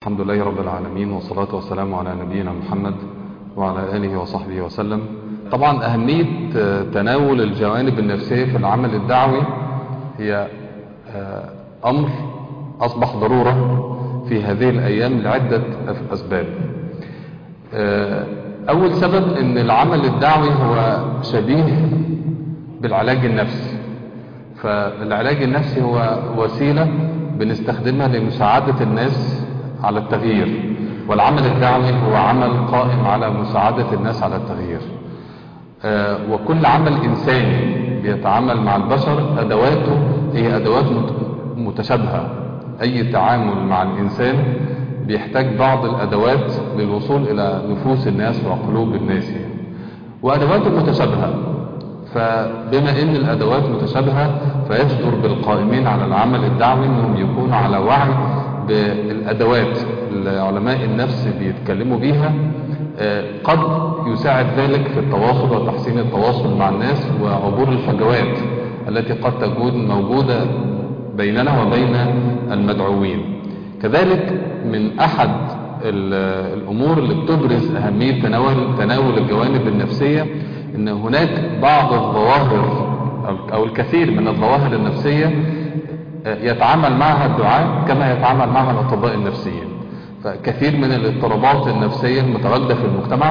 الحمد لله رب العالمين والصلاة والسلام على نبينا محمد وعلى آله وصحبه وسلم طبعا أهمية تناول الجوانب النفسية في العمل الدعوي هي أمر أصبح ضرورة في هذه الأيام لعدة أسباب أول سبب أن العمل الدعوي هو شبيه بالعلاج النفسي فالعلاج النفسي هو وسيلة بنستخدمها لمساعدة الناس على التغيير والعمل الدعوي هو عمل قائم على مساعدة الناس على التغيير وكل عمل إنساني بيتعامل مع البشر أدواته هي أدوات متشابهة أي تعامل مع الإنسان بيحتاج بعض الأدوات للوصول إلى نفوس الناس وقلوب الناس يعني. وأدواته متشابهة فبما ان الادوات متشابهة فيجدر بالقائمين على العمل الدعوي انهم يكونوا على وعي بالادوات اللي علماء النفس بيتكلموا بيها قد يساعد ذلك في التواصل وتحسين التواصل مع الناس وعبور الفجوات التي قد تكون موجودة بيننا وبين المدعوين كذلك من احد الامور اللي بتبرز اهمية تناول, تناول الجوانب النفسية ان هناك بعض الظواهر او الكثير من الظواهر النفسية يتعامل معها الدعاء كما يتعامل معها الاطباء النفسيين فكثير من الاضطرابات النفسية المتواجدة في المجتمع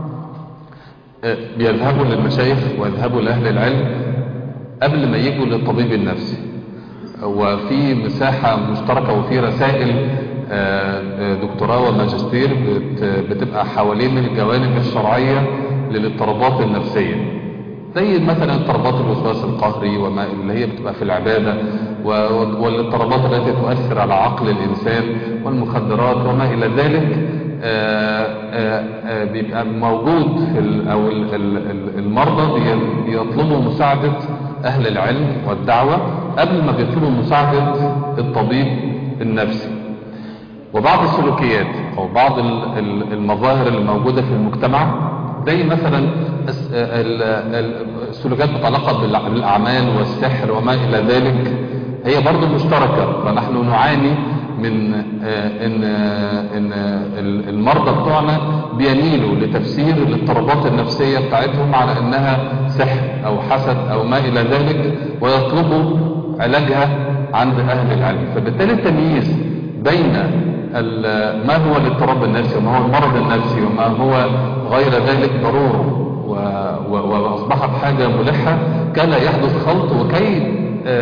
بيذهبوا للمشايخ ويذهبوا لأهل العلم قبل ما يجوا للطبيب النفسي وفي مساحة مشتركة وفي رسائل دكتوراه وماجستير بتبقى حوالين الجوانب الشرعية للاضطرابات النفسية زي مثلا اضطرابات الوسواس القهري وما اللي هي بتبقى في العبادة والاضطرابات التي تؤثر على عقل الإنسان والمخدرات وما إلى ذلك آآ آآ بيبقى موجود في أو المرضى بيطلبوا مساعدة أهل العلم والدعوة قبل ما بيطلبوا مساعدة الطبيب النفسي وبعض السلوكيات أو بعض المظاهر اللي موجودة في المجتمع زي مثلا السلوكيات متعلقة بالأعمال والسحر وما إلى ذلك هي برضو مشتركة فنحن نعاني من ان ان المرضى بتوعنا بيميلوا لتفسير الاضطرابات النفسية بتاعتهم على انها سحر او حسد او ما الى ذلك ويطلبوا علاجها عند اهل العلم فبالتالي التمييز بين ما هو الاضطراب النفسي وما هو المرض النفسي وما هو غير ذلك ضرورة وأصبحت حاجة ملحة كان يحدث خلط وكي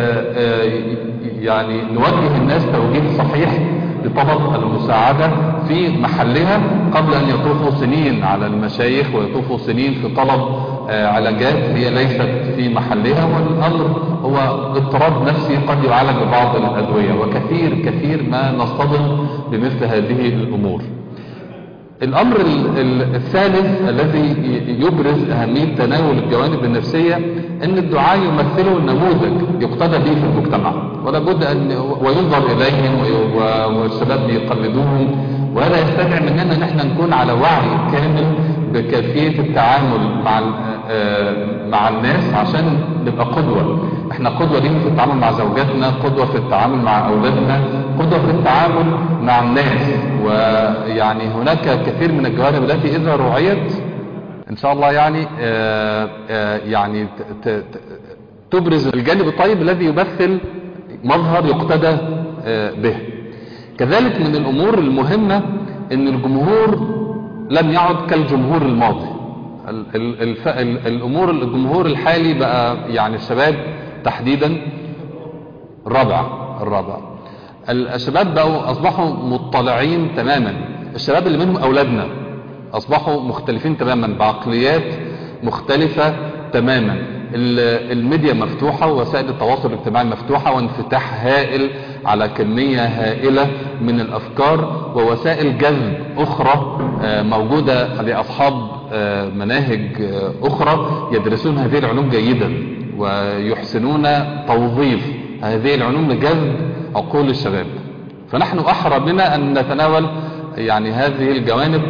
يعني نوجه الناس توجيه صحيح لطلب المساعدة في محلها قبل أن يطوفوا سنين على المشايخ ويطوفوا سنين في طلب علاجات هي ليست في محلها والأمر هو اضطراب نفسي قد يعالج ببعض الأدوية وكثير كثير ما نصطدم بمثل هذه الأمور الأمر الثالث الذي يبرز أهمية تناول الجوانب النفسية أن الدعاء يمثلوا نموذج يقتدى به في المجتمع ولا بد أن وينظر إليهم والشباب يقلدوهم وهذا يستدعي مننا نحن نكون على وعي كامل بكيفية التعامل مع مع الناس عشان نبقى قدوة احنا قدوة ليهم في التعامل مع زوجاتنا قدوة في التعامل مع أولادنا قدوة في التعامل مع الناس ويعني هناك كثير من الجوانب التي إذا رعيت إن شاء الله يعني آآ آآ يعني تبرز الجانب الطيب الذي يمثل مظهر يقتدى به كذلك من الأمور المهمة أن الجمهور لم يعد كالجمهور الماضي الف... الأمور الجمهور الحالي بقى يعني الشباب تحديدا الرابع الرابع الشباب بقوا أصبحوا مطلعين تماما الشباب اللي منهم أولادنا أصبحوا مختلفين تماما بعقليات مختلفة تماما الميديا مفتوحة ووسائل التواصل الاجتماعي مفتوحة وانفتاح هائل على كمية هائلة من الأفكار ووسائل جذب أخرى موجودة لأصحاب مناهج أخرى يدرسون هذه العلوم جيدا ويحسنون توظيف هذه العلوم لجذب عقول الشباب فنحن أحرى بنا أن نتناول يعني هذه الجوانب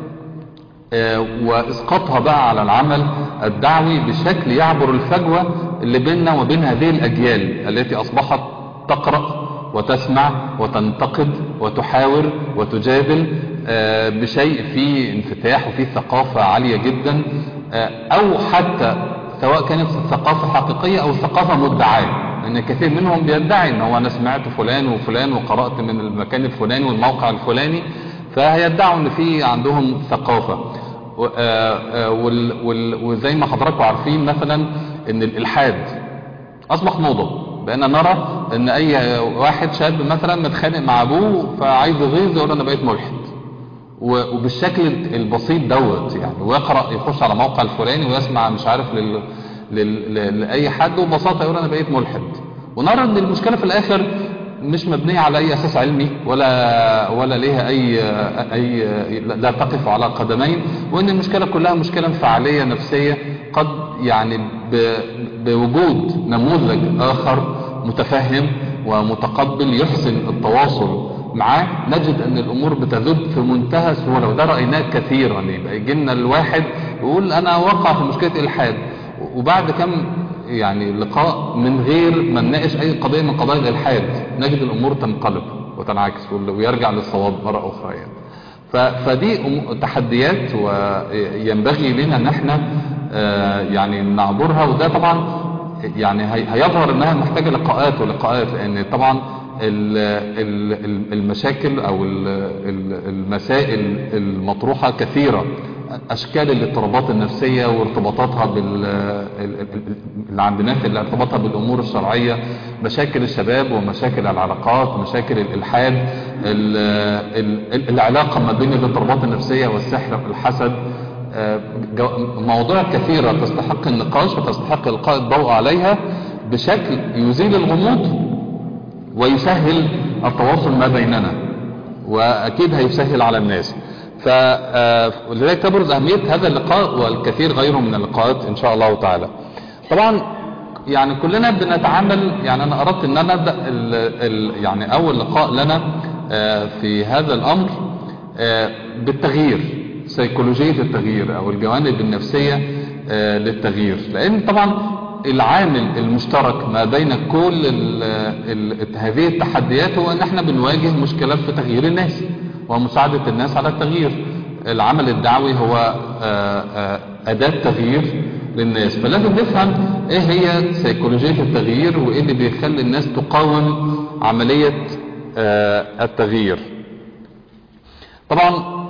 واسقاطها بقى على العمل الدعوي بشكل يعبر الفجوة اللي بيننا وبين هذه الأجيال التي أصبحت تقرأ وتسمع وتنتقد وتحاور وتجادل آه، بشيء فيه انفتاح وفيه ثقافة عالية جدا آه، او حتى سواء كانت ثقافة حقيقية او ثقافة مدعاة لان كثير منهم بيدعي ان هو انا سمعت فلان وفلان وقرأت من المكان الفلاني والموقع الفلاني فهيدعوا ان في عندهم ثقافة و- آه، آه، وال- وال- وزي ما حضراتكم عارفين مثلا ان الالحاد اصبح موضة بقينا نرى ان اي واحد شاب مثلا متخانق مع ابوه فعايز يغيظ يقول انا بقيت ملحد و- وبالشكل البسيط دوت يعني ويقرأ يخش على موقع الفلاني ويسمع مش عارف لل... لل... ل- لأي حد وببساطة يقول أنا بقيت ملحد ونرى أن المشكلة في الآخر مش مبنية على أي أساس علمي ولا ولا ليها أي أي لا تقف على قدمين وأن المشكلة كلها مشكلة انفعالية نفسية قد يعني ب... بوجود نموذج آخر متفهم ومتقبل يحسن التواصل معاه نجد ان الامور بتذب في منتهى السهوله وده رايناه كثيرا يبقى يجي لنا الواحد يقول انا وقع في مشكله الحاد وبعد كم يعني لقاء من غير ما نناقش اي قضيه من قضايا الالحاد نجد الامور تنقلب وتنعكس وال- ويرجع للصواب مره اخرى يعني ف- فدي أم- تحديات وينبغي لنا ان احنا آه، يعني نعبرها وده طبعا يعني هي- هيظهر انها محتاجه لقاءات ولقاءات لان طبعا ال- ال- ال- المشاكل او ال- ال- المسائل المطروحه كثيره اشكال الاضطرابات النفسيه وارتباطاتها بال ال- ال- اللي عند الناس اللي ارتباطها بالامور الشرعيه مشاكل الشباب ومشاكل العلاقات مشاكل الالحاد ال- ال- العلاقه ما بين الاضطرابات النفسيه والسحر والحسد آه، جو- مواضيع كثيرة تستحق النقاش وتستحق إلقاء الضوء عليها بشكل يزيل الغموض ويسهل التواصل ما بيننا وأكيد هيسهل على الناس فلذلك تبرز أهمية هذا اللقاء والكثير غيره من اللقاءات إن شاء الله تعالى طبعا يعني كلنا بنتعامل يعني أنا أردت أن أنا أبدأ ال ال يعني أول لقاء لنا آه، في هذا الأمر آه، بالتغيير سيكولوجية التغيير أو الجوانب النفسية آه، للتغيير لأن طبعا العامل المشترك ما بين كل ال ال هذه التحديات هو أن احنا بنواجه مشكلات في تغيير الناس ومساعدة الناس على التغيير العمل الدعوي هو آه، آه، أداة تغيير للناس فلازم نفهم ايه هي سيكولوجية التغيير وايه اللي بيخلي الناس تقاوم عملية آه، التغيير طبعا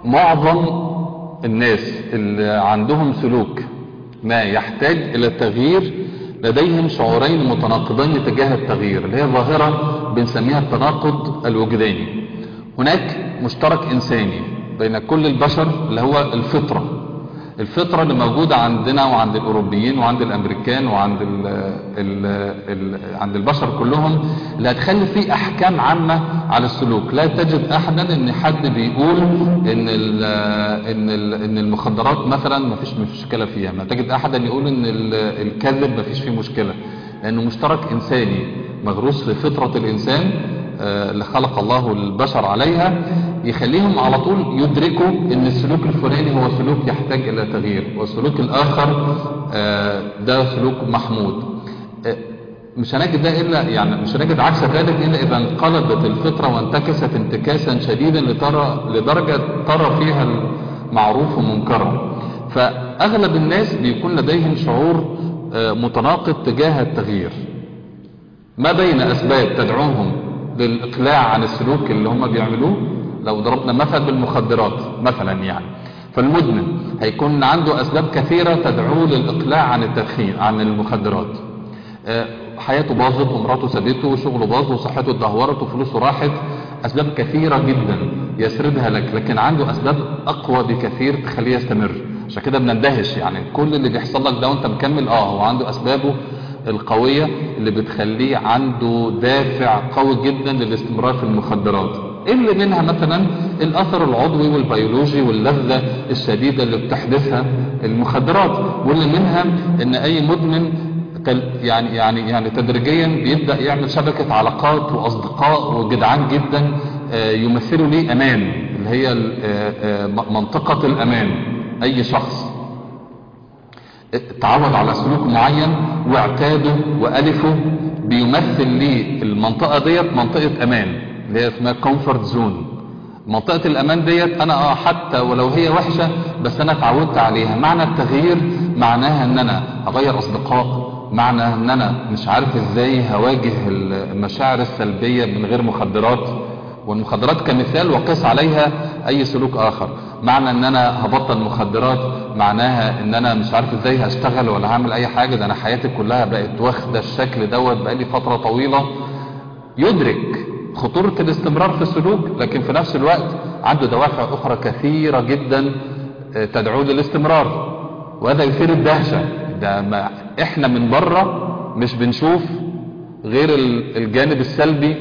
معظم الناس اللي عندهم سلوك ما يحتاج الى التغيير لديهم شعورين متناقضين تجاه التغيير اللي هي ظاهرة بنسميها التناقض الوجداني هناك مشترك انساني بين كل البشر اللي هو الفطرة الفطرة اللي موجودة عندنا وعند الأوروبيين وعند الأمريكان وعند ال ال ال عند البشر كلهم اللي هتخلي فيه أحكام عامة على السلوك لا تجد أحدا إن حد بيقول إن ال إن ال إن المخدرات مثلا ما فيش مشكلة فيها ما تجد أحدا يقول إن ال- الكذب ما فيش فيه مشكلة لأنه مشترك إنساني مغروس في فطرة الإنسان آه، اللي خلق الله البشر عليها يخليهم على طول يدركوا ان السلوك الفلاني هو سلوك يحتاج الى تغيير والسلوك الاخر آه، ده سلوك محمود آه، مش هنجد ده الا يعني مش هنجد عكس ذلك الا اذا انقلبت الفطره وانتكست انتكاسا شديدا لترى لدرجه ترى فيها المعروف منكرا فاغلب الناس بيكون لديهم شعور آه، متناقض تجاه التغيير ما بين أسباب تدعوهم للإقلاع عن السلوك اللي هم بيعملوه لو ضربنا مثل بالمخدرات مثلا يعني فالمدمن هيكون عنده أسباب كثيرة تدعوه للإقلاع عن التدخين عن المخدرات آه، حياته باظت ومراته سابته وشغله باظ وصحته اتدهورت وفلوسه راحت أسباب كثيرة جدا يسردها لك لكن عنده أسباب أقوى بكثير تخليه يستمر عشان كده بنندهش يعني كل اللي بيحصل لك ده وانت مكمل اه هو عنده أسبابه القوية اللي بتخليه عنده دافع قوي جدا للاستمرار في المخدرات اللي منها مثلا الأثر العضوي والبيولوجي واللذة الشديدة اللي بتحدثها المخدرات واللي منها ان اي مدمن تل- يعني يعني يعني تدريجيا بيبدأ يعمل شبكة علاقات وأصدقاء وجدعان جدا آه، يمثلوا ليه أمان اللي هي ال- آه، آه، منطقة الأمان أي شخص تعود على سلوك معين واعتاده وألفه بيمثل لي المنطقة ديت منطقة امان اللي هي اسمها كومفورت زون منطقة الامان ديت انا اه حتى ولو هي وحشة بس انا اتعودت عليها معنى التغيير معناها ان انا اغير اصدقاء معنى ان انا مش عارف ازاي هواجه المشاعر السلبية من غير مخدرات والمخدرات كمثال وقس عليها اي سلوك اخر معنى ان انا هبطل مخدرات معناها ان انا مش عارف ازاي هشتغل ولا هعمل اي حاجة ده انا حياتي كلها بقت واخدة الشكل دوت بقالي فترة طويلة يدرك خطورة الاستمرار في السلوك لكن في نفس الوقت عنده دوافع اخرى كثيرة جدا تدعو للاستمرار وهذا يثير الدهشة ده ما احنا من بره مش بنشوف غير الجانب السلبي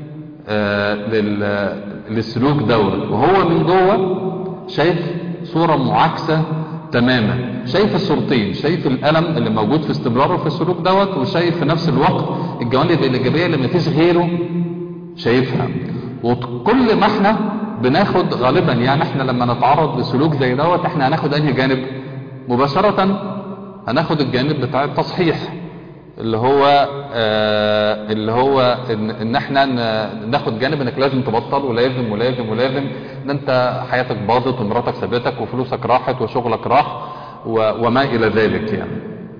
للسلوك دوت وهو من جوه شايف صورة معاكسة تماما شايف الصورتين شايف الألم اللي موجود في استمراره في السلوك دوت وشايف في نفس الوقت الجوانب الإيجابية اللي مفيش غيره شايفها وكل ما احنا بناخد غالبا يعني احنا لما نتعرض لسلوك زي دوت احنا هناخد انهي جانب مباشرة هناخد الجانب بتاع التصحيح اللي هو آه اللي هو ان, ان احنا ناخد جانب انك لازم تبطل ولازم ولازم ولازم ان انت حياتك باظت ومراتك سابتك وفلوسك راحت وشغلك راح وما الى ذلك يعني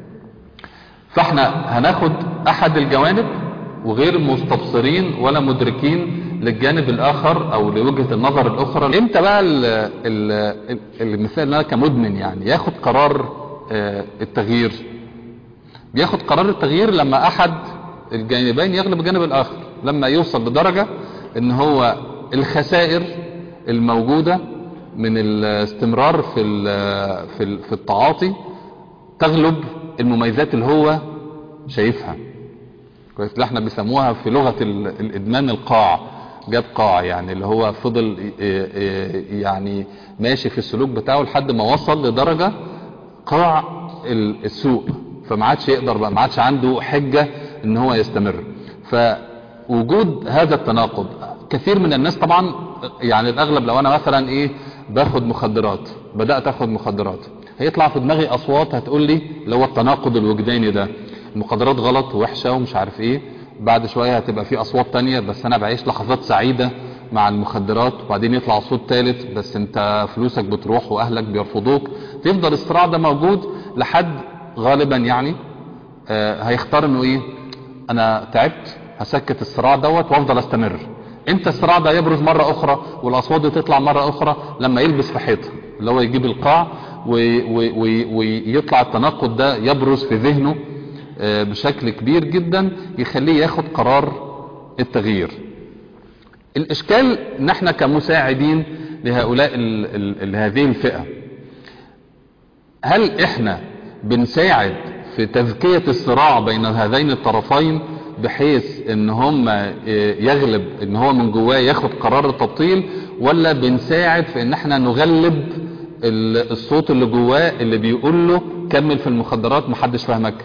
فاحنا هناخد احد الجوانب وغير مستبصرين ولا مدركين للجانب الاخر او لوجهة النظر الاخرى امتى بقى ال ال المثال اللي انا كمدمن يعني ياخد قرار آه التغيير بياخد قرار التغيير لما احد الجانبين يغلب الجانب الاخر لما يوصل لدرجة ان هو الخسائر الموجودة من الاستمرار في في في التعاطي تغلب المميزات اللي هو شايفها كويس اللي احنا بيسموها في لغة الادمان القاع جاب قاع يعني اللي هو فضل يعني ماشي في السلوك بتاعه لحد ما وصل لدرجة قاع السوق فما عادش يقدر بقى ما عادش عنده حجة ان هو يستمر فوجود هذا التناقض كثير من الناس طبعا يعني الاغلب لو انا مثلا ايه باخد مخدرات بدأت اخد مخدرات هيطلع في دماغي اصوات هتقول لي اللي هو التناقض الوجداني ده المخدرات غلط ووحشة ومش عارف ايه بعد شوية هتبقى في اصوات تانية بس انا بعيش لحظات سعيدة مع المخدرات وبعدين يطلع صوت ثالث بس انت فلوسك بتروح واهلك بيرفضوك تفضل الصراع ده موجود لحد غالبا يعني آه هيختار انه ايه انا تعبت هسكت الصراع دوت وافضل استمر انت الصراع ده يبرز مرة اخرى والاصوات دي تطلع مرة اخرى لما يلبس في حيطه اللي هو يجيب القاع ويطلع التناقض ده يبرز في ذهنه آه بشكل كبير جدا يخليه ياخد قرار التغيير الاشكال ان احنا كمساعدين لهؤلاء هذه الفئة هل احنا بنساعد في تذكية الصراع بين هذين الطرفين بحيث ان هم يغلب ان هو من جواه ياخد قرار التبطيل ولا بنساعد في ان احنا نغلب الصوت اللي جواه اللي بيقول له كمل في المخدرات محدش فاهمك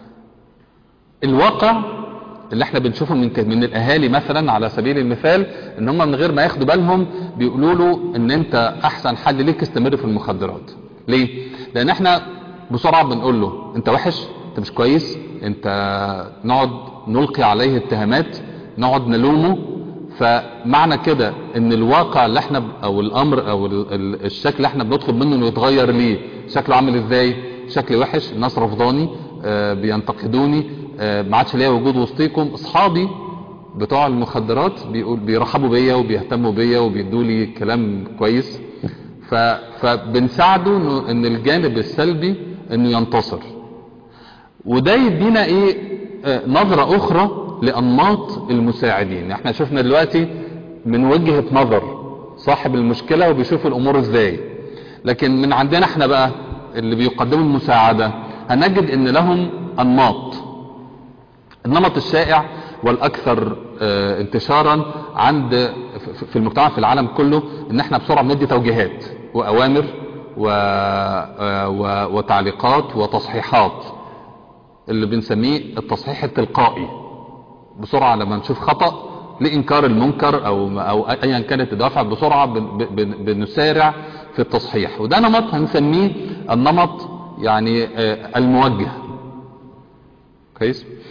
الواقع اللي احنا بنشوفه من من الاهالي مثلا على سبيل المثال ان هم من غير ما ياخدوا بالهم بيقولوا له ان انت احسن حل ليك استمر في المخدرات ليه لان احنا بسرعة بنقول له انت وحش انت مش كويس انت نقعد نلقي عليه اتهامات نقعد نلومه فمعنى كده ان الواقع اللي احنا او الامر او الشكل اللي احنا بنطلب منه انه يتغير ليه شكله عامل ازاي شكل وحش الناس رفضاني آه بينتقدوني آه ما عادش ليا وجود وسطيكم اصحابي بتوع المخدرات بيقول بيرحبوا بيا وبيهتموا بيا وبيدوا لي كلام كويس فبنساعده انه ان الجانب السلبي انه ينتصر وده يدينا ايه آه نظرة اخرى لانماط المساعدين احنا شفنا دلوقتي من وجهة نظر صاحب المشكلة وبيشوف الامور ازاي لكن من عندنا احنا بقى اللي بيقدموا المساعدة هنجد ان لهم انماط النمط الشائع والاكثر اه انتشارا عند في المجتمع في العالم كله ان احنا بسرعة بندي توجيهات واوامر و و وتعليقات وتصحيحات اللي بنسميه التصحيح التلقائي بسرعة لما نشوف خطأ لإنكار المنكر أو, أو أيا كانت الدوافع بسرعة بنسارع في التصحيح وده نمط هنسميه النمط يعني الموجه كويس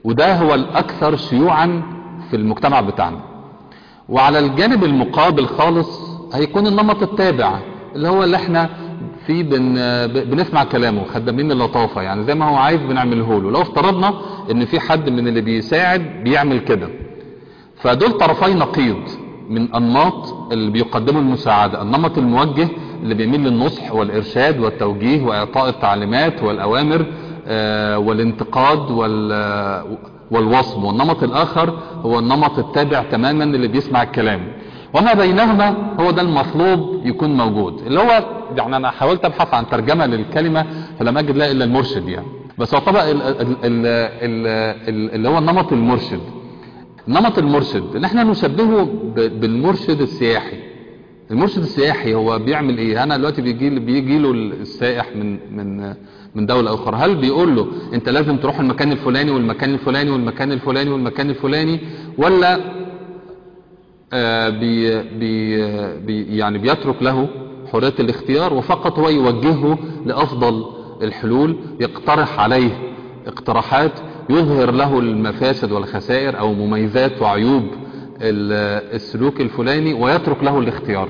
وده هو الأكثر شيوعا في المجتمع بتاعنا وعلى الجانب المقابل خالص هيكون النمط التابع اللي هو اللي احنا فيه بن بنسمع كلامه خدامين اللطافة يعني زي ما هو عايز بنعمله له لو افترضنا ان في حد من اللي بيساعد بيعمل كده فدول طرفي نقيض من انماط اللي بيقدموا المساعدة النمط الموجه اللي بيميل للنصح والارشاد والتوجيه واعطاء التعليمات والاوامر آه والانتقاد وال والوصم والنمط الاخر هو النمط التابع تماما اللي بيسمع الكلام وما بينهما هو ده المطلوب يكون موجود اللي هو يعني انا حاولت ابحث عن ترجمة للكلمة فلم اجد لا الا المرشد يعني بس هو طبعا ال ال ال ال اللي هو النمط المرشد النمط المرشد ان احنا نشبهه بالمرشد السياحي المرشد السياحي هو بيعمل ايه انا دلوقتي بيجي بيجي له السائح من من من دولة اخرى هل بيقول له انت لازم تروح المكان الفلاني والمكان الفلاني والمكان الفلاني والمكان الفلاني ولا آه بي بي بي يعني بيترك له حرية الاختيار وفقط هو يوجهه لافضل الحلول يقترح عليه اقتراحات يظهر له المفاسد والخسائر او مميزات وعيوب السلوك الفلاني ويترك له الاختيار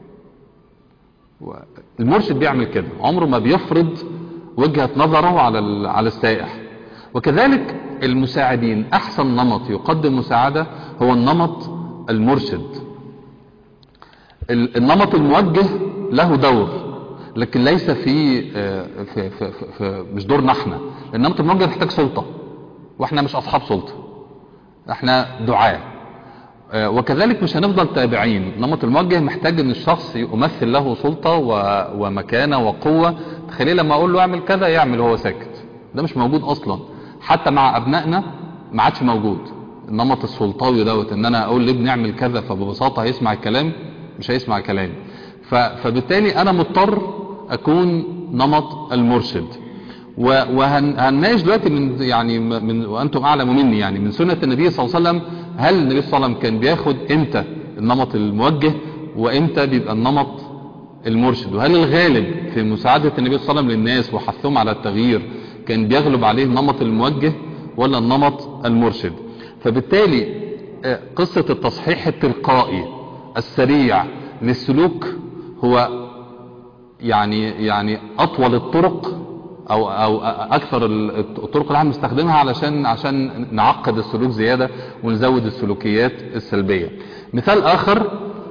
المرشد بيعمل كده عمره ما بيفرض وجهة نظره على على السائح وكذلك المساعدين احسن نمط يقدم مساعدة هو النمط المرشد النمط الموجه له دور لكن ليس في, في, في, في, في مش دورنا احنا النمط الموجه محتاج سلطة واحنا مش اصحاب سلطة احنا دعاة وكذلك مش هنفضل تابعين النمط الموجه محتاج ان الشخص يمثل له سلطة ومكانة وقوة تخليه لما اقول له اعمل كذا يعمل وهو ساكت ده مش موجود اصلا حتى مع ابنائنا ما عادش موجود النمط السلطوي دوت ان انا اقول لابني اعمل كذا فببساطة هيسمع الكلام مش هيسمع كلامي فبالتالي انا مضطر اكون نمط المرشد وهنناقش دلوقتي من يعني من وانتم اعلم مني يعني من سنة النبي صلى الله عليه وسلم هل النبي صلى الله عليه وسلم كان بياخد امتى النمط الموجه وامتى بيبقى النمط المرشد وهل الغالب في مساعدة النبي صلى الله عليه وسلم للناس وحثهم على التغيير كان بيغلب عليه النمط الموجه ولا النمط المرشد فبالتالي قصة التصحيح التلقائي السريع للسلوك هو يعني يعني اطول الطرق او او اكثر الطرق اللي احنا بنستخدمها علشان عشان نعقد السلوك زيادة ونزود السلوكيات السلبية مثال اخر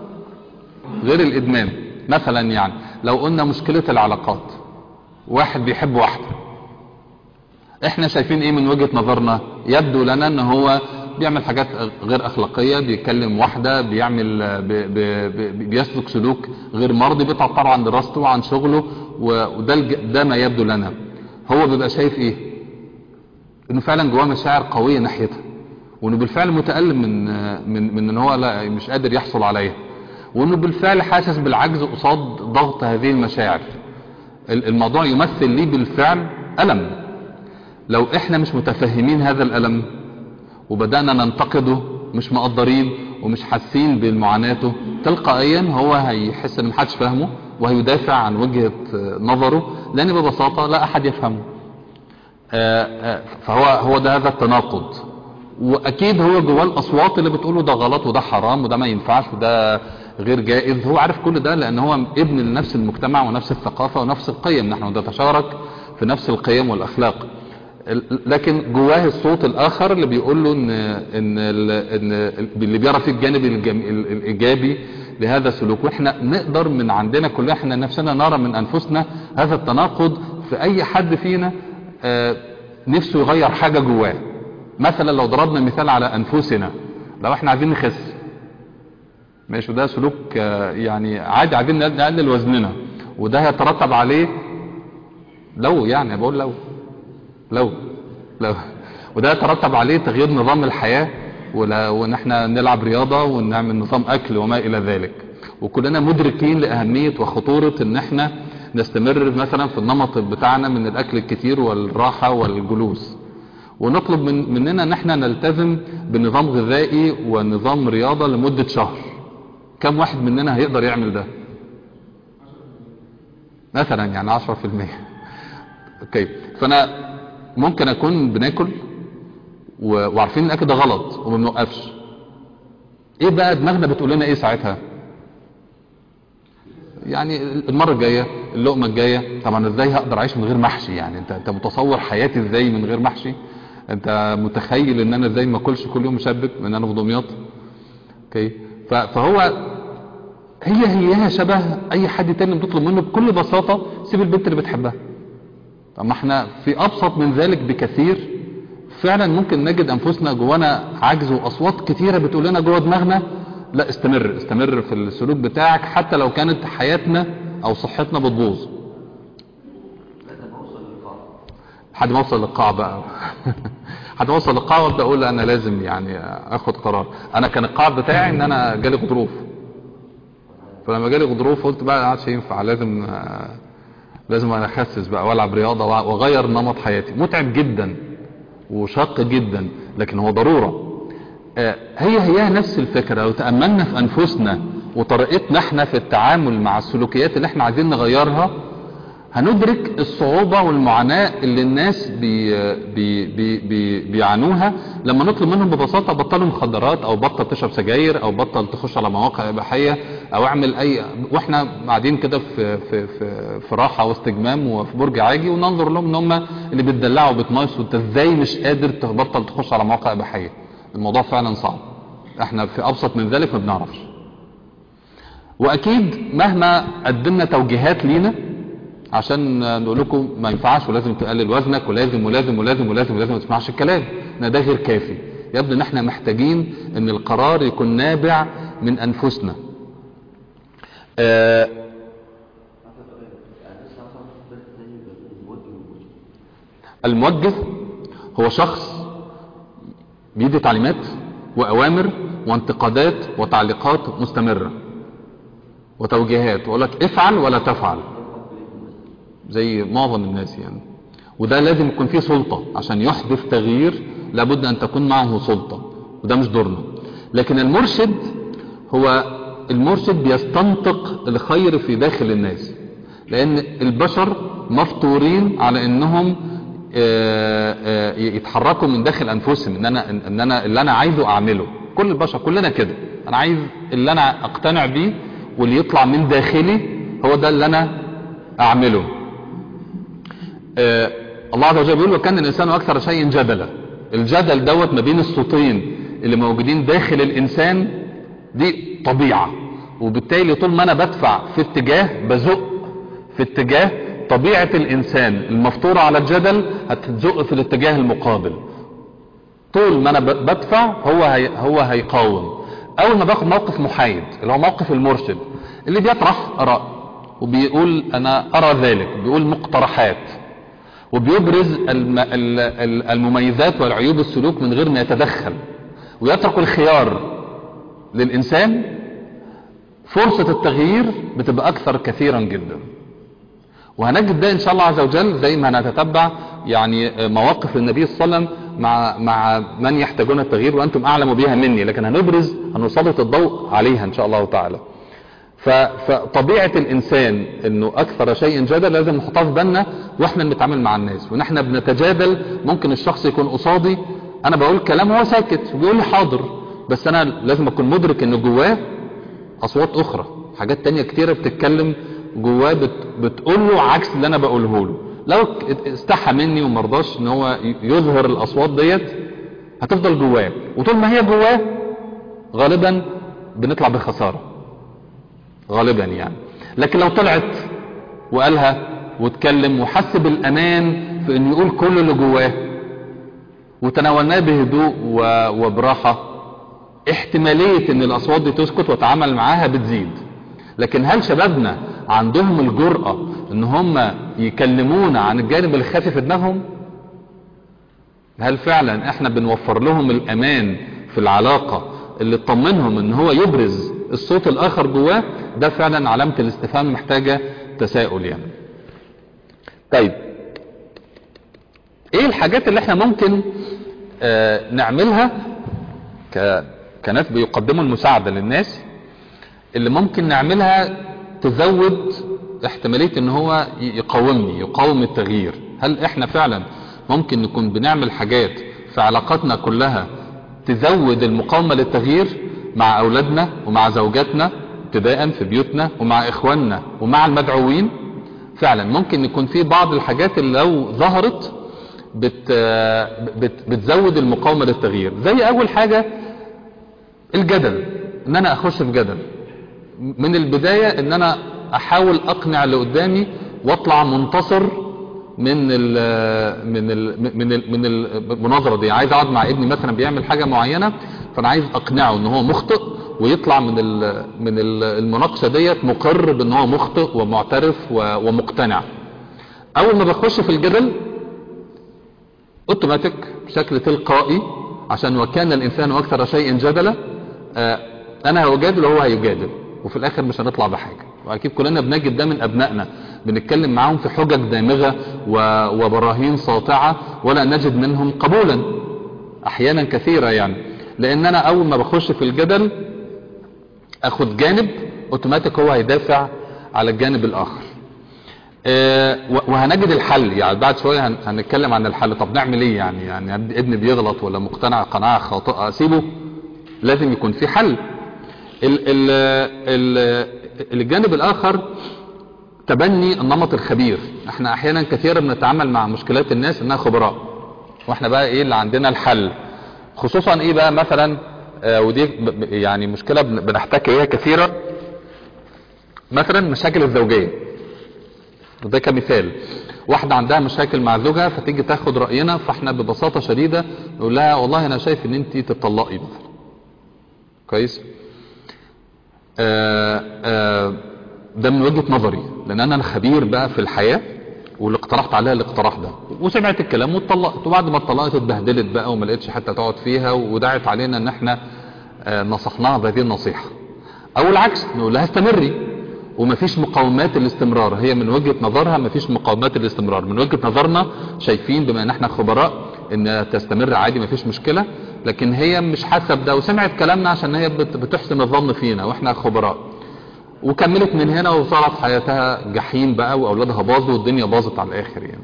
غير الادمان مثلا يعني لو قلنا مشكلة العلاقات واحد بيحب واحدة احنا شايفين ايه من وجهة نظرنا يبدو لنا ان هو بيعمل حاجات غير اخلاقية بيكلم واحدة بيعمل بي بي بي بيسلك سلوك غير مرضي بيتعطر عن دراسته وعن شغله وده ده ما يبدو لنا هو بيبقى شايف ايه انه فعلا جواه مشاعر قوية ناحيتها وانه بالفعل متألم من من من ان هو لا مش قادر يحصل عليها وانه بالفعل حاسس بالعجز قصاد ضغط هذه المشاعر الموضوع يمثل ليه بالفعل ألم لو احنا مش متفهمين هذا الألم وبدأنا ننتقده مش مقدرين ومش حاسين بمعاناته تلقائيا هو هيحس ان محدش فاهمه وهيدافع عن وجهة نظره لان ببساطة لا احد يفهمه فهو هو ده هذا التناقض واكيد هو جواه الاصوات اللي بتقوله ده غلط وده حرام وده ما ينفعش وده غير جائز هو عارف كل ده لان هو ابن لنفس المجتمع ونفس الثقافة ونفس القيم نحن نتشارك في نفس القيم والاخلاق لكن جواه الصوت الاخر اللي بيقول له ان ان ان اللي بيرى فيه الجانب الايجابي لهذا السلوك واحنا نقدر من عندنا كلنا احنا نفسنا نرى من انفسنا هذا التناقض في اي حد فينا نفسه يغير حاجة جواه مثلا لو ضربنا مثال على انفسنا لو احنا عايزين نخس ماشي وده سلوك يعني عادي عايزين نقلل وزننا وده هيترتب عليه لو يعني بقول لو لو لو وده يترتب عليه تغيير نظام الحياة وان احنا نلعب رياضة ونعمل نظام اكل وما الى ذلك وكلنا مدركين لاهمية وخطورة ان احنا نستمر مثلا في النمط بتاعنا من الاكل الكتير والراحة والجلوس ونطلب من مننا ان احنا نلتزم بنظام غذائي ونظام رياضة لمدة شهر كم واحد مننا هيقدر يعمل ده مثلا يعني عشرة في المية اوكي فانا ممكن اكون بناكل و- وعارفين ان الاكل ده غلط وما بنوقفش ايه بقى دماغنا بتقول لنا ايه ساعتها يعني المره الجايه اللقمه الجايه طبعا ازاي هقدر اعيش من غير محشي يعني انت انت متصور حياتي ازاي من غير محشي انت متخيل ان انا ازاي ما اكلش كل يوم مشبك من انا في دمياط اوكي ف- فهو هي هيها شبه اي حد تاني بتطلب منه بكل بساطه سيب البنت اللي بتحبها طب ما احنا في ابسط من ذلك بكثير فعلا ممكن نجد انفسنا جوانا عجز واصوات كتيره بتقول لنا جوه دماغنا لا استمر استمر في السلوك بتاعك حتى لو كانت حياتنا او صحتنا بتبوظ لحد ما اوصل للقاع بقى لحد ما اوصل للقاع وابدا اقول انا لازم يعني اخد قرار انا كان القاع بتاعي ان انا جالي غضروف فلما جالي غضروف قلت بقى ما عادش ينفع لازم آه، لازم انا اخسس بقى والعب رياضه وأ- واغير نمط حياتي متعب جدا وشاق جدا لكن هو ضروره آه، هي هي نفس الفكره لو تاملنا في انفسنا وطريقتنا احنا في التعامل مع السلوكيات اللي احنا عايزين نغيرها هندرك الصعوبة والمعاناة اللي الناس بي بي بي بي بيعانوها لما نطلب منهم ببساطة بطلوا مخدرات او بطل تشرب سجاير او بطل تخش على مواقع اباحية او اعمل اي واحنا قاعدين كده في في في في راحة واستجمام وفي برج عاجي وننظر لهم ان هم اللي بتدلعوا وبتمايسوا انت ازاي مش قادر تبطل تخش على مواقع اباحية الموضوع فعلا صعب احنا في ابسط من ذلك ما بنعرفش واكيد مهما قدمنا توجيهات لينا عشان نقول لكم ما ينفعش ولازم تقلل وزنك ولازم ولازم ولازم ولازم ولازم ما تسمعش الكلام ان ده غير كافي يبدو ان احنا محتاجين ان القرار يكون نابع من انفسنا آه الموجه هو شخص بيدي تعليمات واوامر وانتقادات وتعليقات مستمره وتوجيهات ويقول لك افعل ولا تفعل زي معظم الناس يعني وده لازم يكون فيه سلطة عشان يحدث تغيير لابد أن تكون معه سلطة وده مش دورنا لكن المرشد هو المرشد بيستنطق الخير في داخل الناس لأن البشر مفطورين على أنهم آه، آه، يتحركوا من داخل أنفسهم إن أنا, إن أنا اللي أنا عايزه أعمله كل البشر كلنا كده أنا عايز اللي أنا أقتنع بيه واللي يطلع من داخلي هو ده اللي أنا أعمله آه، الله عز وجل بيقول وكان الانسان اكثر شيء جدلا الجدل دوت ما بين الصوتين اللي موجودين داخل الانسان دي طبيعة وبالتالي طول ما انا بدفع في اتجاه بزق في اتجاه طبيعة الانسان المفطورة على الجدل هتزق في الاتجاه المقابل طول ما انا ب- بدفع هو هي هو هيقاوم اول ما باخد موقف محايد اللي هو موقف المرشد اللي بيطرح اراء وبيقول انا ارى ذلك بيقول مقترحات وبيبرز الم... ال- ال- المميزات والعيوب السلوك من غير ما يتدخل ويترك الخيار للإنسان فرصة التغيير بتبقى أكثر كثيرا جدا وهنجد ده إن شاء الله عز وجل زي ما هنتتبع يعني مواقف النبي صلى الله عليه وسلم مع مع من يحتاجون التغيير وأنتم أعلم بها مني لكن هنبرز هنسلط الضوء عليها إن شاء الله تعالى ف- فطبيعة الإنسان أنه أكثر شيء جدل لازم نحطها في بالنا وإحنا بنتعامل مع الناس ونحن بنتجادل ممكن الشخص يكون قصادي أنا بقول كلام هو ساكت وبيقول لي حاضر بس أنا لازم أكون مدرك أنه جواه أصوات أخرى حاجات تانية كتيرة بتتكلم جواه بت بتقول له عكس اللي أنا بقوله له لو ك- استحى مني ومرضاش ان هو ي- يظهر الأصوات ديت هتفضل جواه وطول ما هي جواه غالبا بنطلع بخسارة غالبا يعني لكن لو طلعت وقالها واتكلم وحس بالامان في انه يقول كل اللي جواه وتناولناه بهدوء و- وبراحة احتمالية ان الاصوات دي تسكت وتعامل معاها بتزيد لكن هل شبابنا عندهم الجرأة ان هم يكلمونا عن الجانب الخافي في دماغهم هل فعلا احنا بنوفر لهم الامان في العلاقة اللي تطمنهم ان هو يبرز الصوت الاخر جواه ده فعلا علامة الاستفهام محتاجة تساؤل يعني طيب ايه الحاجات اللي احنا ممكن آه نعملها ك... كناس بيقدموا المساعدة للناس اللي ممكن نعملها تزود احتمالية ان هو ي- يقاومني يقاوم التغيير هل احنا فعلا ممكن نكون بنعمل حاجات في علاقاتنا كلها تزود المقاومة للتغيير مع اولادنا ومع زوجاتنا ابتداء في بيوتنا ومع اخواننا ومع المدعوين فعلا ممكن يكون في بعض الحاجات اللي لو ظهرت بت بت بتزود المقاومة للتغيير زي اول حاجة الجدل ان انا اخش في جدل من البداية ان انا احاول اقنع اللي قدامي واطلع منتصر من ال من ال من ال من المناظرة دي عايز اقعد مع ابني مثلا بيعمل حاجة معينة فانا عايز اقنعه ان هو مخطئ ويطلع من ال من ال المناقشة ديت مقر بان هو مخطئ ومعترف ومقتنع اول ما بخش في الجدل اوتوماتيك بشكل تلقائي عشان وكان الانسان اكثر شيء جدلا آه انا هجادل وهو هيجادل وفي الاخر مش هنطلع بحاجة واكيد كلنا بنجد ده من ابنائنا بنتكلم معاهم في حجج دامغة وبراهين ساطعة ولا نجد منهم قبولا احيانا كثيرة يعني لان انا اول ما بخش في الجدل اخد جانب اوتوماتيك هو هيدافع على الجانب الاخر أه وهنجد الحل يعني بعد شوية هنتكلم عن الحل طب نعمل ايه يعني يعني ابني بيغلط ولا مقتنع قناعة خاطئة اسيبه لازم يكون في حل ال ال ال الجانب الاخر تبني النمط الخبير احنا احيانا كثيرا بنتعامل مع مشكلات الناس انها خبراء واحنا بقى ايه اللي عندنا الحل خصوصا ايه بقى مثلا آه ودي يعني مشكلة بنحتكي اياها كثيرا مثلا مشاكل الزوجية وده كمثال واحدة عندها مشاكل مع زوجها فتيجي تاخد رأينا فاحنا ببساطة شديدة نقول لها والله انا شايف ان انت تطلقي مثلا كويس آآ آآ ده من وجهة نظري لان انا خبير بقى في الحياة واللي اقترحت عليها الاقتراح ده وسمعت الكلام واتطلقت وبعد ما اتطلقت اتبهدلت بقى وما لقيتش حتى تقعد فيها ودعت علينا ان احنا نصحناها بهذه النصيحة او العكس نقول لها استمري ومفيش مقاومات الاستمرار هي من وجهة نظرها مفيش مقاومات الاستمرار من وجهة نظرنا شايفين بما ان احنا خبراء ان تستمر عادي مفيش مشكلة لكن هي مش حاسه بده وسمعت كلامنا عشان هي بتحسن الظن فينا واحنا خبراء وكملت من هنا وصارت حياتها جحيم بقى واولادها باظوا والدنيا باظت على الاخر يعني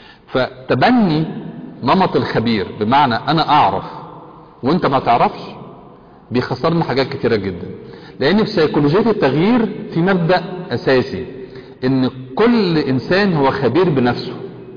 فتبني نمط الخبير بمعنى انا اعرف وانت ما تعرفش بيخسرنا حاجات كتيرة جدا لان في سيكولوجية التغيير في مبدأ اساسي ان كل انسان هو خبير بنفسه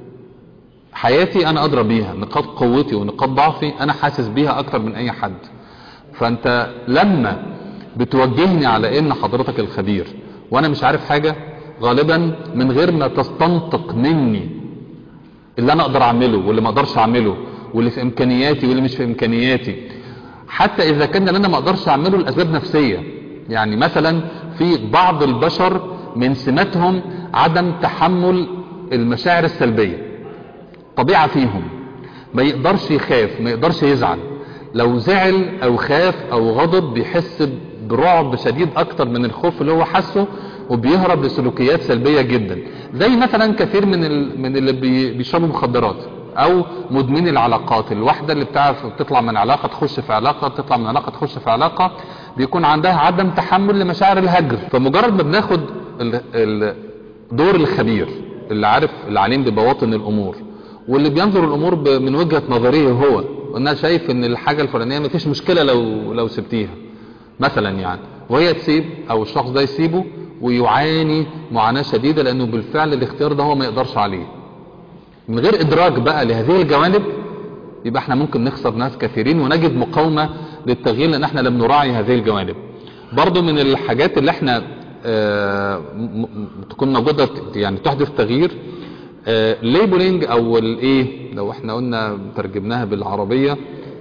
حياتي انا ادرى بيها نقاط قوتي ونقاط ضعفي انا حاسس بيها اكتر من اي حد فانت لما بتوجهني على ان حضرتك الخبير وانا مش عارف حاجة غالبا من غير ما تستنطق مني اللي انا اقدر اعمله واللي ما اقدرش اعمله واللي في امكانياتي واللي مش في امكانياتي حتى اذا كان اللي انا ما اقدرش اعمله الاسباب نفسية يعني مثلا في بعض البشر من سماتهم عدم تحمل المشاعر السلبية طبيعة فيهم ما يقدرش يخاف ما يقدرش يزعل لو زعل او خاف او غضب بيحس برعب شديد اكتر من الخوف اللي هو حسه وبيهرب لسلوكيات سلبية جدا زي مثلا كثير من ال... من اللي بي... بيشربوا مخدرات او مدمني العلاقات الواحدة اللي بتعرف بتطلع من علاقة تخش في علاقة تطلع من علاقة تخش في علاقة بيكون عندها عدم تحمل لمشاعر الهجر فمجرد ما بناخد ال... ال... دور الخبير اللي عارف العليم ببواطن الامور واللي بينظر الامور ب... من وجهة نظريه هو وانا شايف ان الحاجة الفلانية مفيش مشكلة لو لو سبتيها مثلا يعني وهي تسيب او الشخص ده يسيبه ويعاني معاناة شديدة لانه بالفعل الاختيار ده هو ما يقدرش عليه من غير ادراك بقى لهذه الجوانب يبقى احنا ممكن نخسر ناس كثيرين ونجد مقاومة للتغيير لان احنا لم نراعي هذه الجوانب برضو من الحاجات اللي احنا اه تكون موجودة يعني تحدث تغيير اه ليبلينج او الايه لو احنا قلنا ترجمناها بالعربية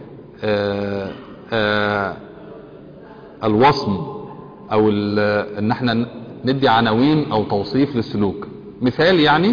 اه الوصم او ان احنا ندي عناوين او توصيف للسلوك مثال يعني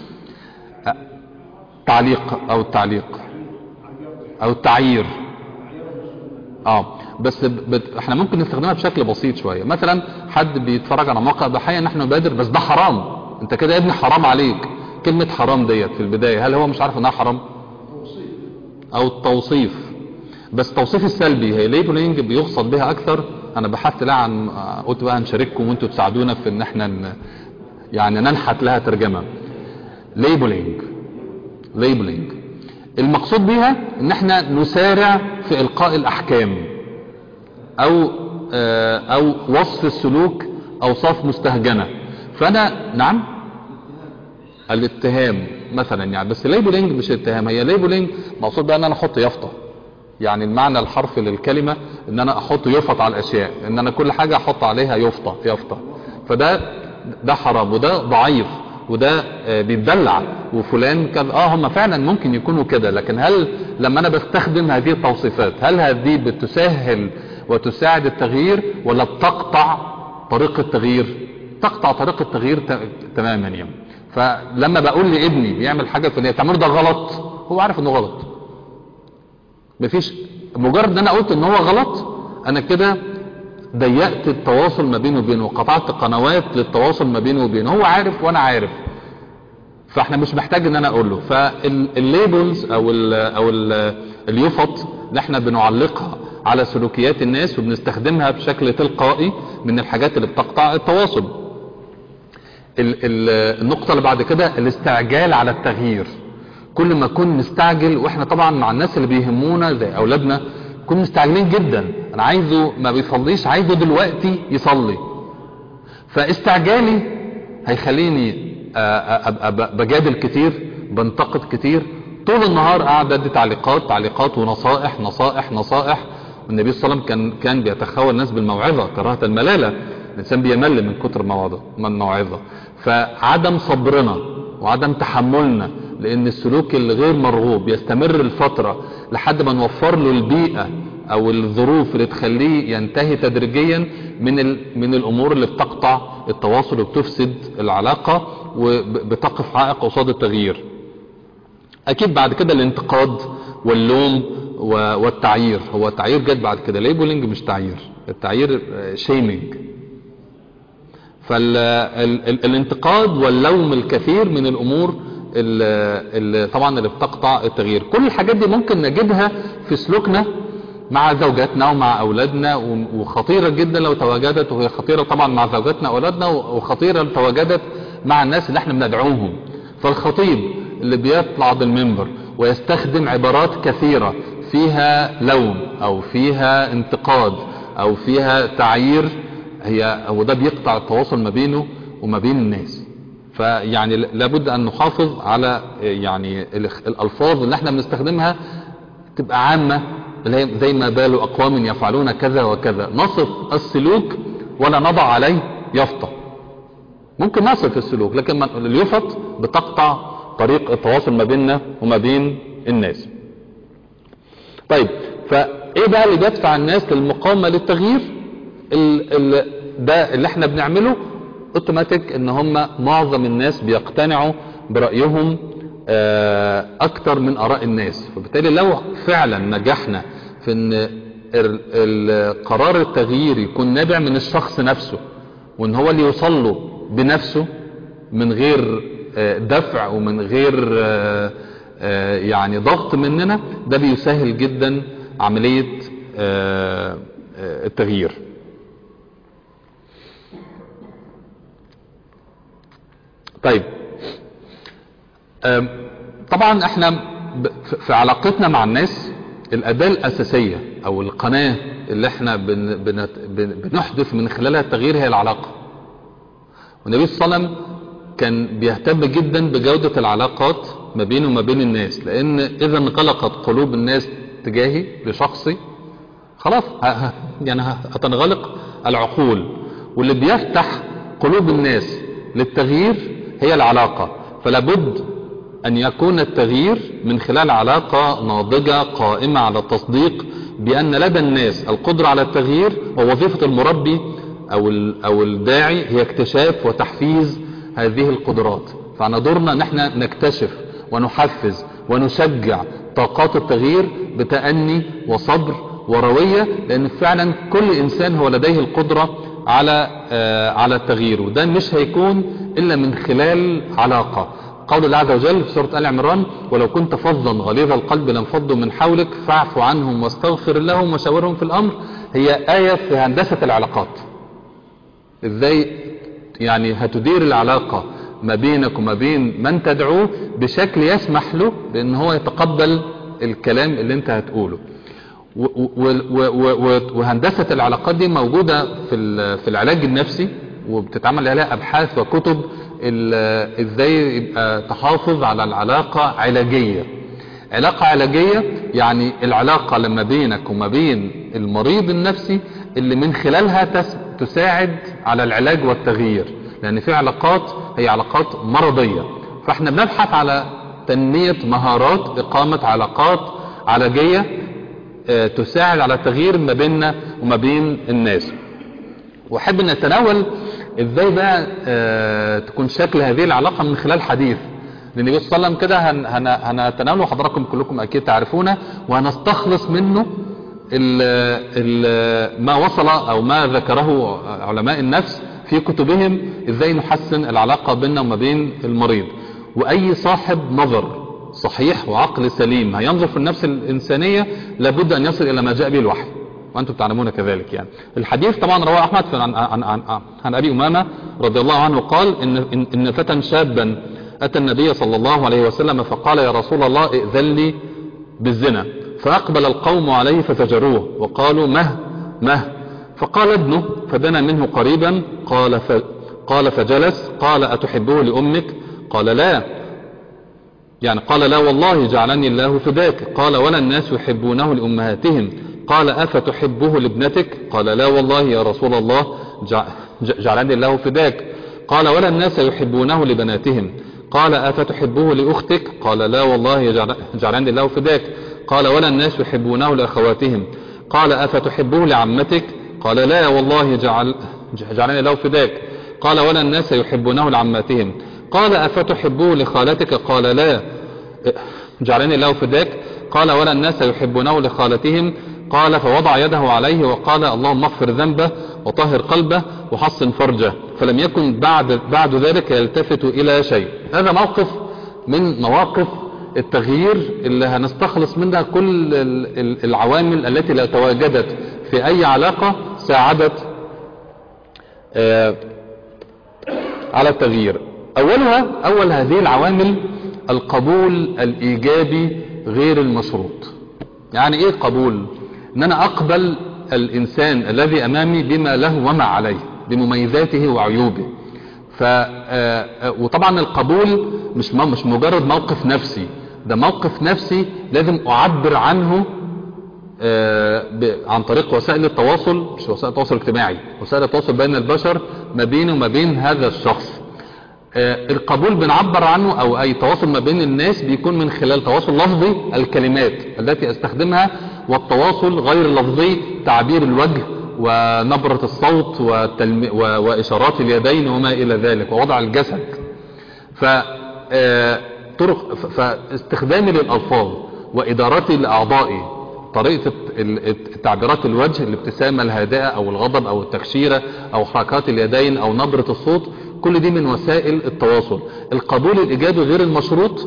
تعليق او التعليق او التعيير اه بس بت... احنا ممكن نستخدمها بشكل بسيط شوية مثلا حد بيتفرج على موقع ضحية نحن نبادر بس ده حرام انت كده يا ابني حرام عليك كلمة حرام ديت في البداية هل هو مش عارف انها حرام او التوصيف بس التوصيف السلبي هي ليبلينج بيقصد بها اكثر انا بحثت لها عن قلت بقى هنشارككم وانتوا تساعدونا في ان احنا ن... يعني ننحت لها ترجمة ليبلينج ليبلينج المقصود بيها ان احنا نسارع في القاء الاحكام او آه، او وصف السلوك اوصاف مستهجنة فانا نعم الاتهام مثلا يعني بس ليبلينج مش اتهام هي ليبلينج مقصود بقى ان انا احط يافطه يعني المعنى الحرفي للكلمة ان انا احط يفط على الاشياء ان انا كل حاجة احط عليها يفطة يفطة فده ده حرام وده ضعيف وده آه، بيتدلع وفلان كان اه هم فعلا ممكن يكونوا كده لكن هل لما انا بستخدم هذه التوصيفات هل هذه بتسهل وتساعد التغيير ولا بتقطع طريق التغيير تقطع طريق التغيير ت- تماما يعني فلما بقول لابني بيعمل حاجة فلانية تعمل ده غلط هو عارف انه غلط مفيش مجرد ان انا قلت ان هو غلط انا كده ضيقت التواصل ما بينه وبينه وقطعت قنوات للتواصل ما بينه وبينه هو عارف وانا عارف فاحنا مش محتاج ان انا اقول له فالليبلز او ال او ال اليفط اللي احنا بنعلقها على سلوكيات الناس وبنستخدمها بشكل تلقائي من الحاجات اللي بتقطع التواصل ال- ال- النقطة اللي بعد كده الاستعجال على التغيير كل ما كن مستعجل واحنا طبعا مع الناس اللي بيهمونا زي اولادنا كن مستعجلين جدا انا عايزه ما بيصليش عايزه دلوقتي يصلي فاستعجالي هيخليني آه، آه، ابقى ب- بجادل كتير بنتقد كتير طول النهار قاعد ادي تعليقات تعليقات ونصائح نصائح نصائح والنبي صلى الله عليه وسلم كان كان بيتخوى الناس بالموعظه كراهه الملاله الانسان بيمل من كتر موعظه من الموعظه فعدم صبرنا وعدم تحملنا لان السلوك الغير مرغوب يستمر الفتره لحد ما نوفر له البيئه او الظروف اللي تخليه ينتهي تدريجيا من ال... من الامور اللي بتقطع التواصل وبتفسد العلاقه وبتقف عائق قصاد التغيير اكيد بعد كده الانتقاد واللوم و- والتعيير هو التعيير جت بعد كده ليبلينج مش تعيير التعيير شيمينج فالانتقاد واللوم الكثير من الامور اللي طبعا اللي بتقطع التغيير كل الحاجات دي ممكن نجدها في سلوكنا مع زوجاتنا ومع اولادنا و- وخطيره جدا لو تواجدت وهي خطيره طبعا مع زوجاتنا واولادنا و- وخطيره لو تواجدت مع الناس اللي احنا بندعوهم فالخطيب اللي بيطلع بالمنبر ويستخدم عبارات كثيره فيها لوم او فيها انتقاد او فيها تعيير هي هو ده بيقطع التواصل ما بينه وما بين الناس فيعني لابد ان نحافظ على يعني الاخ- الالفاظ اللي احنا بنستخدمها تبقى عامة اللي هي زي ما بال اقوام يفعلون كذا وكذا نصف السلوك ولا نضع عليه يفطة ممكن نصف السلوك لكن ما- اليفط بتقطع طريق التواصل ما بيننا وما بين الناس طيب فايه بقى اللي بيدفع الناس للمقاومة للتغيير ال ال ده اللي احنا بنعمله اوتوماتيك ان هم معظم الناس بيقتنعوا برأيهم آه، اكتر من اراء الناس فبالتالي لو فعلا نجحنا في ان ال- ال- قرار التغيير يكون نابع من الشخص نفسه وان هو اللي يوصل له بنفسه من غير آه، دفع ومن غير آه، آه، يعني ضغط مننا ده بيسهل جدا عملية آه، آه، التغيير طيب آم، طبعا احنا ب- ف- في علاقتنا مع الناس الأداة الأساسية أو القناة اللي احنا بن بن بن بنحدث من خلالها التغيير هي العلاقة والنبي صلى الله عليه وسلم كان بيهتم جدا بجودة العلاقات ما بينه وما بين الناس لأن إذا انغلقت قلوب الناس تجاهي لشخصي خلاص ه- ه- يعني ه- هتنغلق العقول واللي بيفتح قلوب الناس للتغيير هي العلاقة فلا بد أن يكون التغيير من خلال علاقة ناضجة قائمة على التصديق بأن لدى الناس القدرة على التغيير ووظيفة المربي أو ال- أو الداعي هي اكتشاف وتحفيز هذه القدرات فعنا دورنا ان احنا نكتشف ونحفز ونشجع طاقات التغيير بتأني وصبر وروية لان فعلا كل انسان هو لديه القدرة على آه على التغيير وده مش هيكون الا من خلال علاقة قول الله عز وجل في سورة آل عمران ولو كنت فظا غليظ القلب لانفضوا من حولك فاعف عنهم واستغفر لهم وشاورهم في الامر هي آية في هندسة العلاقات ازاي يعني هتدير العلاقة ما بينك وما بين من تدعوه بشكل يسمح له بان هو يتقبل الكلام اللي انت هتقوله و- و- و- و- وهندسة العلاقات دي موجودة في ال- في العلاج النفسي وبتتعمل عليها ابحاث وكتب ال- ازاي يبقى تحافظ على العلاقة علاجية علاقة علاجية يعني العلاقة لما بينك وما بين المريض النفسي اللي من خلالها تس- تساعد على العلاج والتغيير لان في علاقات هي علاقات مرضية فاحنا بنبحث على تنمية مهارات اقامة علاقات علاجية آه، تساعد على التغيير ما بيننا وما بين الناس واحب ان اتناول ازاي بقى آه، تكون شكل هذه العلاقة من خلال حديث لان النبي صلى الله عليه وسلم كده هن- هن- هنتناوله حضراتكم كلكم اكيد تعرفونه وهنستخلص منه ال ال ما وصل او ما ذكره علماء النفس في كتبهم ازاي نحسن العلاقة بيننا وما بين المريض واي صاحب نظر صحيح وعقل سليم هينظر في النفس الانسانية لابد ان يصل الى ما جاء به الوحي وانتم تعلمون كذلك يعني الحديث طبعا رواه احمد عن, عن, عن, عن, عن ابي امامة رضي الله عنه قال ان, إن, إن فتى شابا اتى النبي صلى الله عليه وسلم فقال يا رسول الله ائذن لي بالزنا فاقبل القوم عليه فزجروه وقالوا مه مه فقال ابنه فدنا منه قريبا قال ف قال فجلس قال اتحبه لامك قال لا يعني قال لا والله جعلني الله فداك قال ولا الناس يحبونه لأمهاتهم قال أفتحبه لابنتك قال لا والله يا رسول الله جع- ج- جعلني الله فداك قال ولا الناس يحبونه لبناتهم قال أفتحبه لأختك قال لا والله جعل- جعلني الله فداك قال ولا الناس يحبونه لأخواتهم قال أفتحبه لعمتك قال لا والله جعل جعلني الله فداك قال ولا الناس يحبونه لعماتهم قال أفتحبه لخالتك قال لا جعلني الله فداك قال ولا الناس يحبونه لخالتهم قال فوضع يده عليه وقال اللهم اغفر ذنبه وطهر قلبه وحصن فرجه فلم يكن بعد, بعد ذلك يلتفت إلى شيء هذا موقف من مواقف التغيير اللي هنستخلص منها كل ال- ال- العوامل التي لو تواجدت في أي علاقة ساعدت آه، على التغيير أولها أول هذه العوامل القبول الإيجابي غير المشروط يعني إيه قبول إن أنا أقبل الإنسان الذي أمامي بما له وما عليه بمميزاته وعيوبه ف آه، وطبعا القبول مش م- مش مجرد موقف نفسي ده موقف نفسي لازم أعبر عنه آه، ب- عن طريق وسائل التواصل مش وسائل التواصل الاجتماعي وسائل التواصل بين البشر ما بيني وما بين هذا الشخص آه، القبول بنعبر عنه او اي تواصل ما بين الناس بيكون من خلال تواصل لفظي الكلمات التي استخدمها والتواصل غير اللفظي تعبير الوجه ونبرة الصوت والتلم... و... واشارات اليدين وما الى ذلك ووضع الجسد ف آه، طرق ف- فاستخدامي للألفاظ وإدارتي لأعضائي طريقة الت- ال- التعبيرات الوجه الابتسامة الهادئة أو الغضب أو التكشيرة أو حركات اليدين أو نبرة الصوت كل دي من وسائل التواصل القبول الإيجابي غير المشروط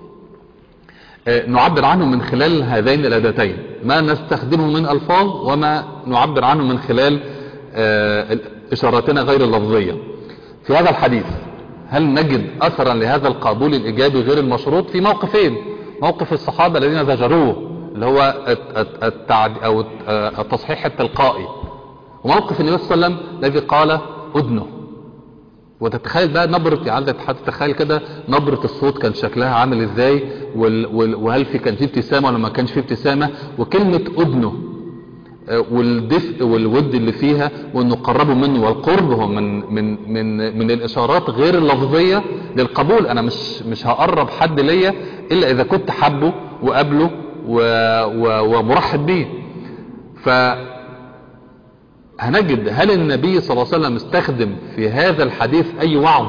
آه، نعبر عنه من خلال هذين الأداتين ما نستخدمه من ألفاظ وما نعبر عنه من خلال آه، إشاراتنا غير اللفظية في هذا الحديث هل نجد أثرا لهذا القبول الإيجابي غير المشروط في موقفين موقف الصحابة الذين زجروه اللي هو الت- الت- التعد أو الت- آه، التصحيح التلقائي وموقف النبي صلى الله عليه وسلم الذي قال أدنه وتتخيل بقى نبرة يعني تتخيل كده نبرة الصوت كان شكلها عامل ازاي وال وال وهل في كان في ابتسامة ولا ما كانش في ابتسامة وكلمة أدنه آه، والدفء والود اللي فيها وانه قربوا منه والقرب هو من من من من الاشارات غير اللفظيه للقبول انا مش مش هقرب حد ليا الا اذا كنت حبه وقابله و- و- ومرحب بيه ف هنجد هل النبي صلى الله عليه وسلم استخدم في هذا الحديث اي وعظ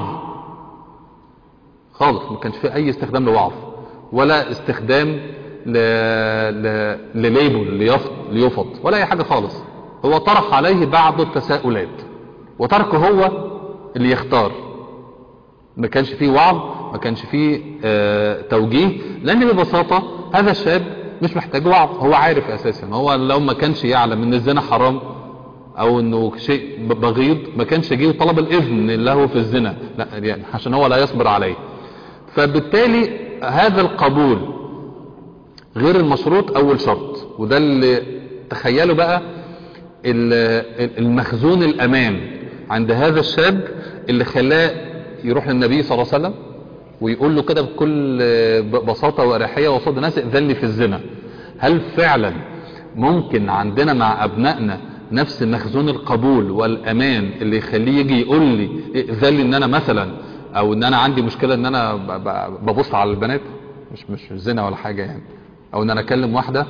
خالص ما كانش فيه اي استخدام لوعظ ولا استخدام ل... ل... لليبل ليفط ليفط ولا اي حاجة خالص هو طرح عليه بعض التساؤلات وتركه هو اللي يختار ما كانش فيه وعظ ما كانش فيه آه توجيه لان ببساطة هذا الشاب مش محتاج وعظ هو عارف اساسا هو لو ما كانش يعلم ان الزنا حرام او انه شيء بغيض ما كانش جه طلب الاذن له في الزنا لا يعني عشان هو لا يصبر عليه فبالتالي هذا القبول غير المشروط اول شرط وده اللي تخيلوا بقى ال- المخزون الامان عند هذا الشاب اللي خلاه يروح للنبي صلى الله عليه وسلم ويقول له كده بكل بساطة واريحية وصاد الناس ائذن لي في الزنا هل فعلا ممكن عندنا مع ابنائنا نفس مخزون القبول والامان اللي يخليه يجي يقول لي ائذن لي ان انا مثلا او ان انا عندي مشكلة ان انا ب- ب- ببص على البنات مش مش زنا ولا حاجة يعني او ان انا اكلم واحدة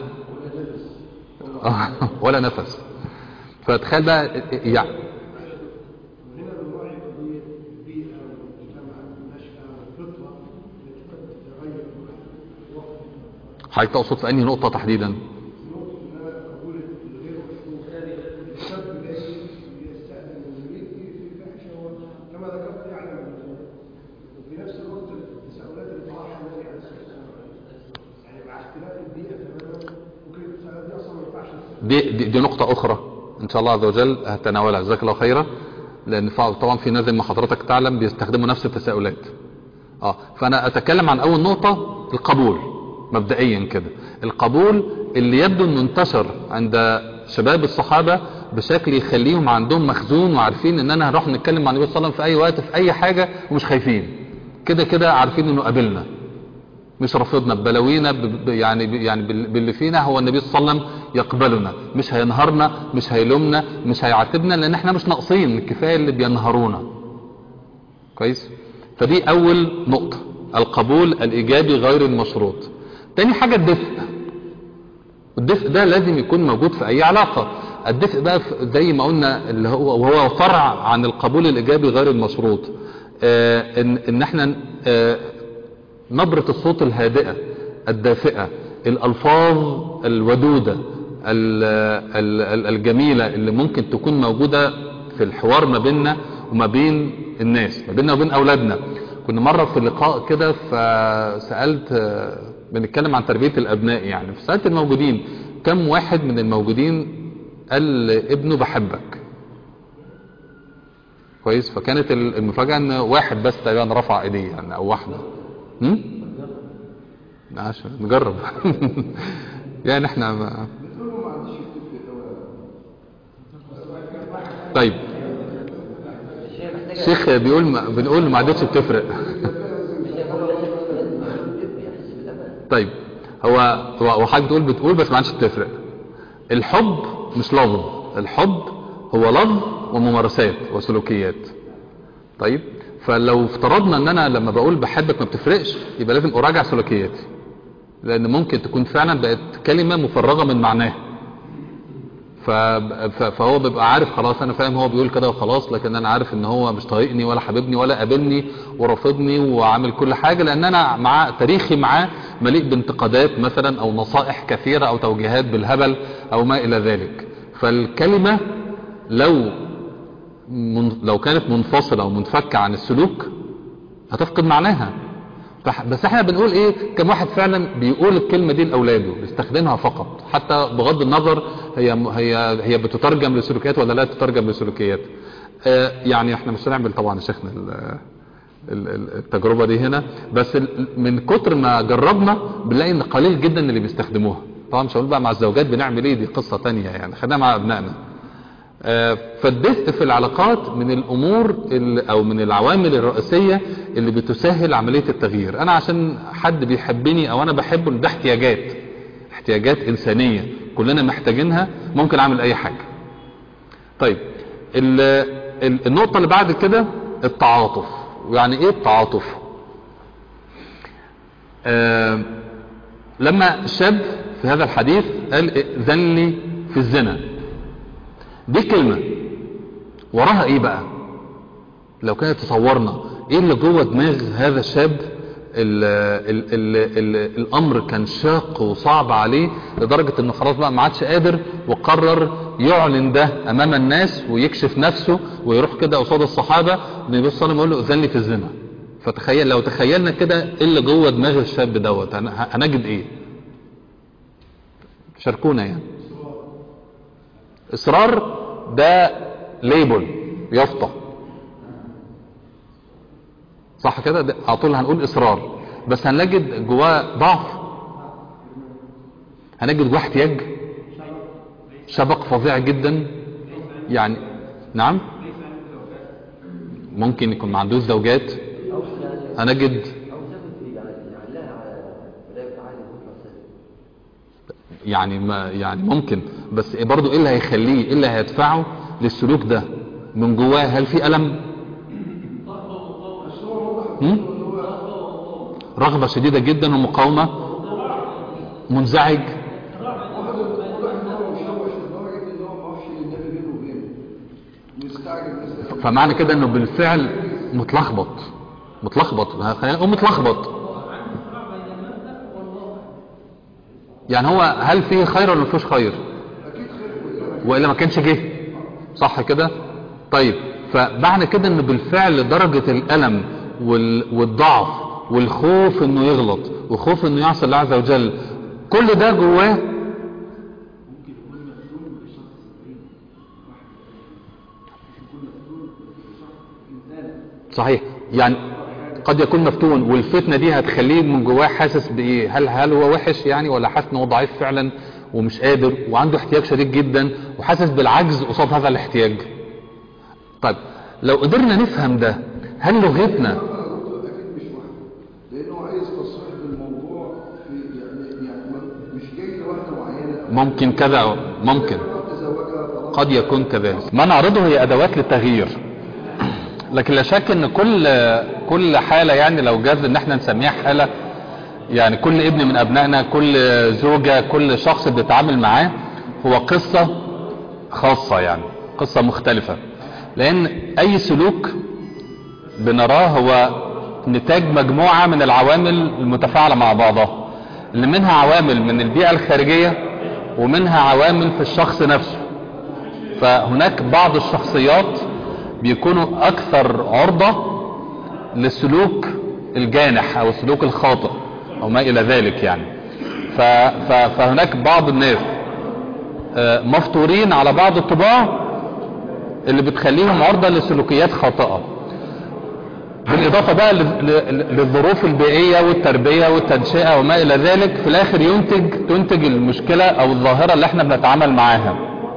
آه، ولا نفس فتخيل بقى يعني وهنا بنراعي قضية البيئة والمجتمع والنشأة والفطرة التي قد تتغير مع الوقت حضرتك تقصد في انهي نقطة تحديدا نقطة إن أنا أقول الغير مشروع الشاب الذي يستأذن ويريد في فاحشة هو كما ذكرت يعلم الوجود. وفي نفس الوقت التساؤلات اللي طرحها النبي عليه الصلاة والسلام يعني مع اختلاف البيئة تماما ممكن التساؤلات دي أصلا ما ينفعش تسأل. دي, دي, دي نقطة أخرى إن شاء الله عز وجل هتناولها جزاك الله خيرا لأن فع- طبعا في ناس زي ما حضرتك تعلم بيستخدموا نفس التساؤلات اه فأنا أتكلم عن أول نقطة القبول مبدئيا كده القبول اللي يبدو أنه انتشر عند شباب الصحابة بشكل يخليهم عندهم مخزون وعارفين ان انا هروح نتكلم مع النبي صلى الله عليه وسلم في اي وقت في اي حاجة ومش خايفين كده كده عارفين انه قابلنا مش رافضنا ببلاوينا ب- ب- يعني ب- يعني بال- باللي فينا هو النبي صلى الله عليه وسلم يقبلنا مش هينهرنا مش هيلومنا مش هيعاتبنا لان احنا مش ناقصين كفايه اللي بينهرونا كويس فدي اول نقطه القبول الايجابي غير المشروط تاني حاجه الدفء والدفء ده لازم يكون موجود في اي علاقه الدفء بقى في- زي ما قلنا اللي هو وهو فرع عن القبول الايجابي غير المشروط آه ان ان احنا آه نبرة الصوت الهادئة الدافئة الألفاظ الودودة ال- ال- ال- الجميلة اللي ممكن تكون موجودة في الحوار ما بيننا وما بين الناس ما بيننا وبين أولادنا كنا مرة في لقاء كده فسألت آه، بنتكلم عن تربية الأبناء يعني فسألت الموجودين كم واحد من الموجودين قال لابنه بحبك كويس فكانت ال- المفاجأة ان واحد بس تقريبا رفع ايديه يعني او واحدة هم؟ عشان نجرب يعني احنا ما... طيب الشيخ بيقول ما بنقول ما عادتش بتفرق طيب هو هو هو حضرتك بتقول بتقول بس ما عادش بتفرق الحب مش لفظ الحب هو لفظ وممارسات وسلوكيات طيب فلو افترضنا ان انا لما بقول بحبك ما بتفرقش يبقى لازم اراجع سلوكياتي لان ممكن تكون فعلا بقت كلمة مفرغة من معناها ف... ف... فهو بيبقى عارف خلاص انا فاهم هو بيقول كده وخلاص لكن انا عارف ان هو مش طايقني ولا حاببني ولا قابلني ورافضني وعامل كل حاجة لان انا مع تاريخي معاه مليء بانتقادات مثلا او نصائح كثيرة او توجيهات بالهبل او ما الى ذلك فالكلمة لو من... لو كانت منفصلة ومنفكة عن السلوك هتفقد معناها فح- بس احنا بنقول ايه كم واحد فعلا بيقول الكلمة دي لأولاده بيستخدمها فقط حتى بغض النظر هي هي هي بتترجم لسلوكيات ولا لا تترجم لسلوكيات آه يعني احنا مش هنعمل طبعا يا شيخنا ال- ال- ال- التجربة دي هنا بس ال- من كتر ما جربنا بنلاقي ان قليل جدا اللي بيستخدموها طبعا مش هقول بقى مع الزوجات بنعمل ايه دي قصة تانية يعني خلينا مع ابنائنا آه، فالدفء في العلاقات من الامور ال- او من العوامل الرئيسية اللي بتسهل عملية التغيير انا عشان حد بيحبني او انا بحبه ده احتياجات احتياجات انسانية كلنا محتاجينها ممكن اعمل اي حاجة طيب ال ال النقطة اللي بعد كده التعاطف يعني ايه التعاطف آه لما الشاب في هذا الحديث قال ائذن لي في الزنا دي كلمة وراها ايه بقى لو كانت تصورنا ايه اللي جوه دماغ هذا الشاب ال ال ال ال الامر كان شاق وصعب عليه لدرجة انه خلاص بقى ما عادش قادر وقرر يعلن ده امام الناس ويكشف نفسه ويروح كده قصاد الصحابة النبي صلى الله عليه وسلم يقول له اذن لي في الزنا فتخيل لو تخيلنا كده ايه اللي جوه دماغ الشاب دوت هن- هنجد ايه شاركونا يعني اصرار ده ليبل يافطة صح كده ده على طول هنقول اصرار بس هنجد جواه ضعف هنجد جواه احتياج شبق فظيع جدا يعني نعم ممكن يكون ما عندوش زوجات هنجد يعني ما يعني ممكن بس برضه ايه اللي هيخليه ايه اللي هيدفعه للسلوك ده من جواه هل في ألم هم؟ رغبة شديدة جدا ومقاومة منزعج واحد واحد هو مشوش لدرجه ان هو ما اعرفش النبي بينه وبينه مستعجل مثلا فمعنى كده انه بالفعل متلخبط متلخبط خلينا نقول متلخبط يعني هو هل فيه خير ولا مفيش خير والا ما كانش جه صح كده طيب فمعنى كده ان بالفعل درجة الالم وال- والضعف والخوف انه يغلط وخوف انه يعصي الله عز وجل كل ده جواه صحيح يعني قد يكون مفتون والفتنة دي هتخليه من جواه حاسس بايه هل هل هو وحش يعني ولا حاسس ان هو ضعيف فعلا ومش قادر وعنده احتياج شديد جدا وحاسس بالعجز قصاد هذا الاحتياج طيب لو قدرنا نفهم ده هل لغتنا انا قلت اكيد مش واحد لانه عايز تصريح بالموضوع في يعني يعني ما- مش جاي لواحده معينه ممكن كذا أو ممكن تزوجها طلاق قد يكون كذلك ما نعرضه هي ادوات للتغيير لكن لا شك ان كل كل حالة يعني لو جاز ان احنا نسميها حالة يعني كل ابن من ابنائنا كل زوجة كل شخص بنتعامل معاه هو قصة خاصة يعني قصة مختلفة لان اي سلوك بنراه هو نتاج مجموعة من العوامل المتفاعلة مع بعضها اللي منها عوامل من البيئة الخارجية ومنها عوامل في الشخص نفسه فهناك بعض الشخصيات بيكونوا اكثر عرضة للسلوك الجانح او السلوك الخاطئ او ما الى ذلك يعني ف... ف... فهناك بعض الناس آه، مفطورين على بعض الطباع اللي بتخليهم عرضة لسلوكيات خاطئة بالإضافة بقى لل- لل- للظروف البيئية والتربية والتنشئة وما إلى ذلك في الآخر ينتج تنتج المشكلة أو الظاهرة اللي احنا بنتعامل معاها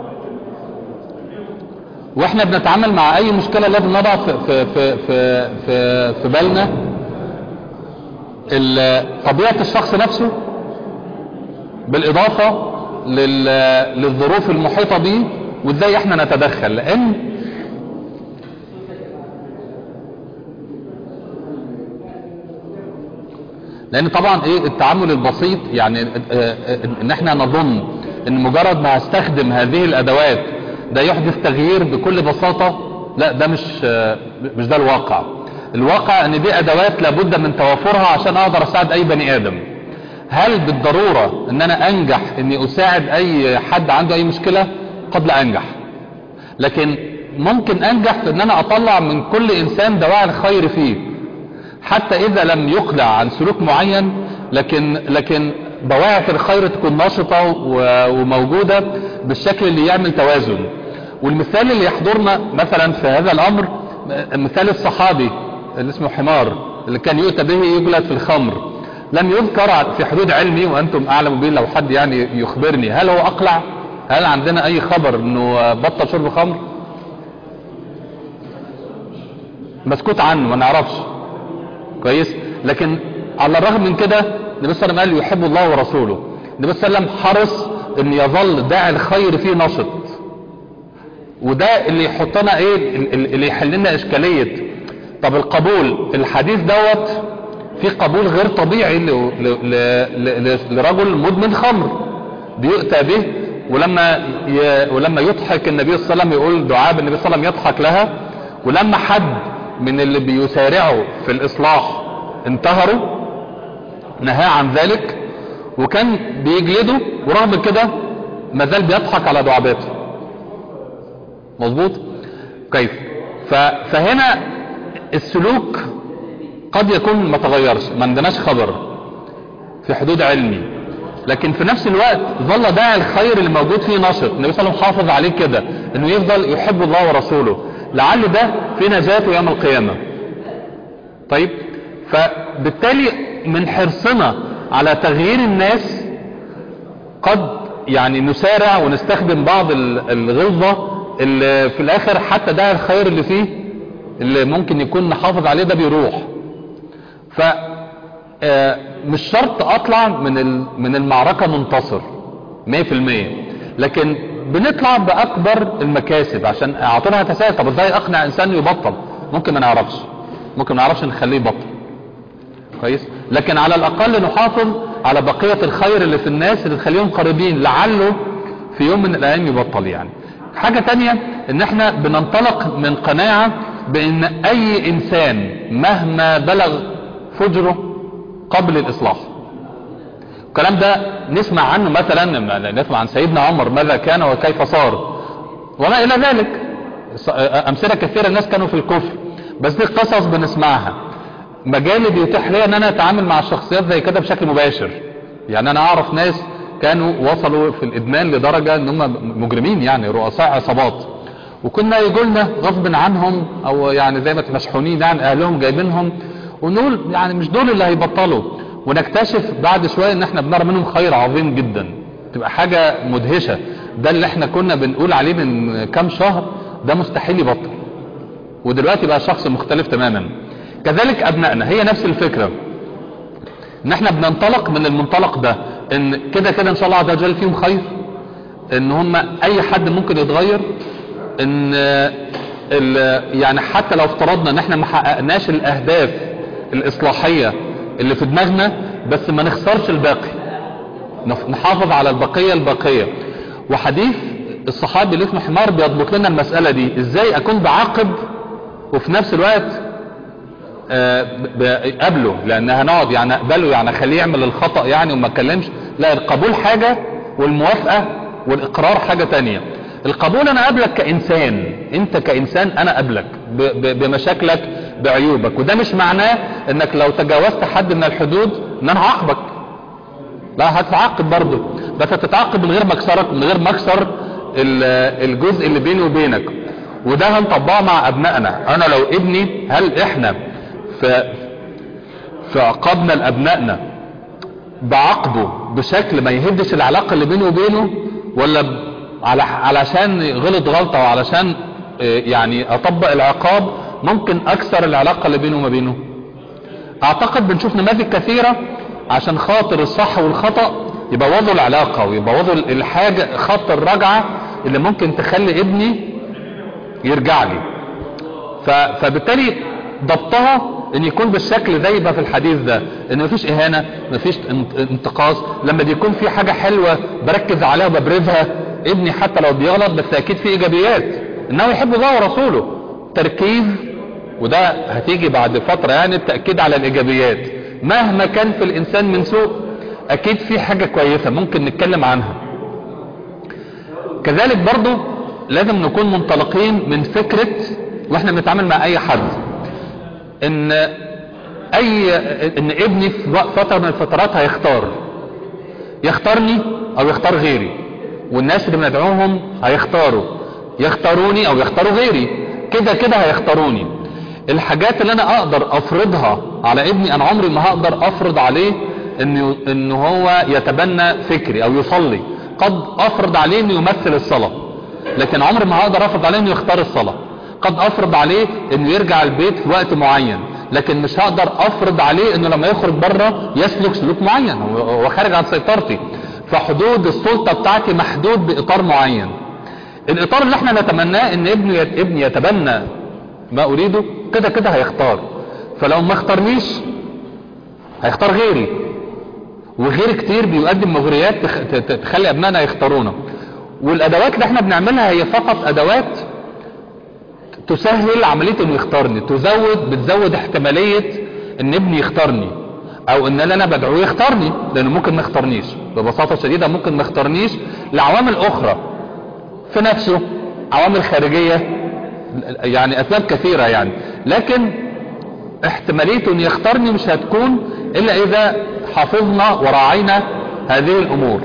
واحنا بنتعامل مع اي مشكلة لازم نضع في, في, في, في, في, في بالنا ال- طبيعة الشخص نفسه بالاضافة لل- للظروف المحيطة به وازاي احنا نتدخل لان لان طبعا ايه التعامل البسيط يعني اه، اه، ان احنا نظن ان مجرد ما هستخدم هذه الادوات ده يحدث تغيير بكل بساطة لا ده مش اه، مش ده الواقع الواقع ان دي ادوات لابد من توافرها عشان اقدر اساعد اي بني ادم هل بالضرورة ان انا انجح اني اساعد اي حد عنده اي مشكلة قد لا انجح لكن ممكن انجح في ان انا اطلع من كل انسان دواعي الخير فيه حتى اذا لم يقلع عن سلوك معين لكن لكن بواعث الخير تكون نشطة و- وموجودة بالشكل اللي يعمل توازن والمثال اللي يحضرنا مثلا في هذا الامر م- مثال الصحابي اللي اسمه حمار اللي كان يؤتى به يجلد في الخمر لم يذكر في حدود علمي وانتم اعلم به لو حد يعني يخبرني هل هو اقلع هل عندنا اي خبر انه بطل شرب خمر مسكوت عنه ما نعرفش كويس لكن على الرغم من كده النبي صلى الله عليه وسلم قال يحب الله ورسوله النبي صلى الله عليه وسلم حرص ان يظل داعي الخير فيه نشط وده اللي يحطنا ايه ال- ال- اللي يحل لنا اشكاليه طب القبول الحديث دوت في قبول غير طبيعي ل- ل- ل- ل- لرجل مدمن خمر بيؤتى به ولما ي... ولما يضحك النبي صلى الله عليه وسلم يقول دعاء النبي صلى الله عليه وسلم يضحك لها ولما حد من اللي بيسارعوا في الاصلاح انتهروا نهى عن ذلك وكان بيجلده ورغم كده ما زال بيضحك على دعاباته مظبوط كيف ف... فهنا السلوك قد يكون ما تغيرش ما عندناش خبر في حدود علمي لكن في نفس الوقت ظل داعي الخير اللي موجود فيه نشط النبي صلى الله عليه وسلم حافظ عليه كده انه يفضل يحب الله ورسوله لعل ده في نجاته يوم القيامة طيب فبالتالي من حرصنا على تغيير الناس قد يعني نسارع ونستخدم بعض ال- الغلظة اللي في الاخر حتى ده الخير اللي فيه اللي ممكن يكون نحافظ عليه ده بيروح ف آه، مش شرط اطلع من ال- من المعركة منتصر 100% لكن بنطلع باكبر المكاسب عشان اعطينا تساؤل طب ازاي اقنع انسان يبطل ممكن ما نعرفش ممكن ما نعرفش نخليه يبطل كويس لكن على الاقل نحافظ على بقية الخير اللي في الناس اللي تخليهم قريبين لعله في يوم من الايام يبطل يعني حاجة تانية ان احنا بننطلق من قناعة بان اي انسان مهما بلغ فجره قبل الاصلاح الكلام ده نسمع عنه مثلا لما نسمع عن سيدنا عمر ماذا كان وكيف صار وما الى ذلك امثله كثيره الناس كانوا في الكفر بس دي قصص بنسمعها مجالي بيتيح لي ان انا اتعامل مع الشخصيات زي كده بشكل مباشر يعني انا اعرف ناس كانوا وصلوا في الادمان لدرجه ان هم مجرمين يعني رؤساء عصابات وكنا يقولنا غصب عنهم او يعني زي ما مشحونين يعني اهلهم جايبينهم ونقول يعني مش دول اللي هيبطلوا ونكتشف بعد شويه ان احنا بنرى منهم خير عظيم جدا تبقى حاجه مدهشه ده اللي احنا كنا بنقول عليه من كام شهر ده مستحيل يبطل ودلوقتي بقى شخص مختلف تماما كذلك ابنائنا هي نفس الفكره ان احنا بننطلق من المنطلق ده ان كده كده ان شاء الله عز وجل فيهم خير ان هم اي حد ممكن يتغير ان ال- يعني حتى لو افترضنا ان احنا ما حققناش الاهداف الاصلاحيه اللي في دماغنا بس ما نخسرش الباقي نف- نحافظ على البقيه الباقيه وحديث الصحابي اللي اسمه حمار بيضبط لنا المساله دي ازاي اكون بعاقب وفي نفس الوقت آه، ب- ب- قبله لان هنقعد يعني اقبله يعني اخليه يعمل الخطأ يعني وما اتكلمش لا القبول حاجة والموافقة والاقرار حاجة تانية القبول انا قابلك كانسان انت كانسان انا قابلك ب- ب- بمشاكلك بعيوبك وده مش معناه انك لو تجاوزت حد من الحدود ان انا هعاقبك لا هتتعاقب برضه بس هتتعاقب من غير ما اكسرك من غير ما اكسر ال- الجزء اللي بيني وبينك وده هنطبقه مع ابنائنا انا لو ابني هل احنا في في عقابنا لابنائنا بعاقبه بشكل ما يهدش العلاقه اللي بينه وبينه ولا ب- على علشان غلط غلطه وعلشان آه، يعني اطبق العقاب ممكن اكسر العلاقه اللي بينه وما بينه اعتقد بنشوف نماذج كثيرة عشان خاطر الصح والخطأ يبوظوا العلاقة ويبوظوا الحاجة خط الرجعة اللي ممكن تخلي ابني يرجع لي ف... فبالتالي ضبطها ان يكون بالشكل زي ما في الحديث ده ان مفيش اهانة مفيش انت- انتقاص لما بيكون في حاجة حلوة بركز عليها وببرزها ابني حتى لو بيغلط بس اكيد في ايجابيات انه يحب الله ورسوله تركيز وده هتيجي بعد فترة يعني التأكيد على الايجابيات مهما كان في الانسان من سوء اكيد في حاجة كويسة ممكن نتكلم عنها كذلك برضو لازم نكون منطلقين من فكرة واحنا بنتعامل مع اي حد ان اي ان ابني في وق- فترة من الفترات هيختار يختارني او يختار غيري والناس اللي بندعوهم هيختاروا يختاروني او يختاروا غيري كده كده هيختاروني الحاجات اللي انا اقدر افرضها على ابني انا عمري ما هقدر افرض عليه انه ان هو يتبنى فكري او يصلي قد افرض عليه انه يمثل الصلاة لكن عمري ما هقدر افرض عليه انه يختار الصلاة قد افرض عليه انه يرجع البيت في وقت معين لكن مش هقدر افرض عليه انه لما يخرج بره يسلك سلوك معين هو هو خارج عن سيطرتي فحدود السلطة بتاعتي محدود باطار معين الاطار اللي احنا نتمناه ان ابني ابني يتبنى ما اريده كده كده هيختار فلو ما اختارنيش هيختار غيري وغير كتير بيقدم مغريات تخ- ت- ت- تخلي ابنائنا يختارونا والادوات اللي احنا بنعملها هي فقط ادوات تسهل عملية انه يختارني تزود بتزود احتمالية ان ابني يختارني او ان اللي انا بدعوه يختارني لانه ممكن ما يختارنيش ببساطة شديدة ممكن ما يختارنيش لعوامل اخرى في نفسه عوامل خارجية يعني اسباب كثيرة يعني لكن احتمالية ان يختارني مش هتكون الا اذا حافظنا وراعينا هذه الامور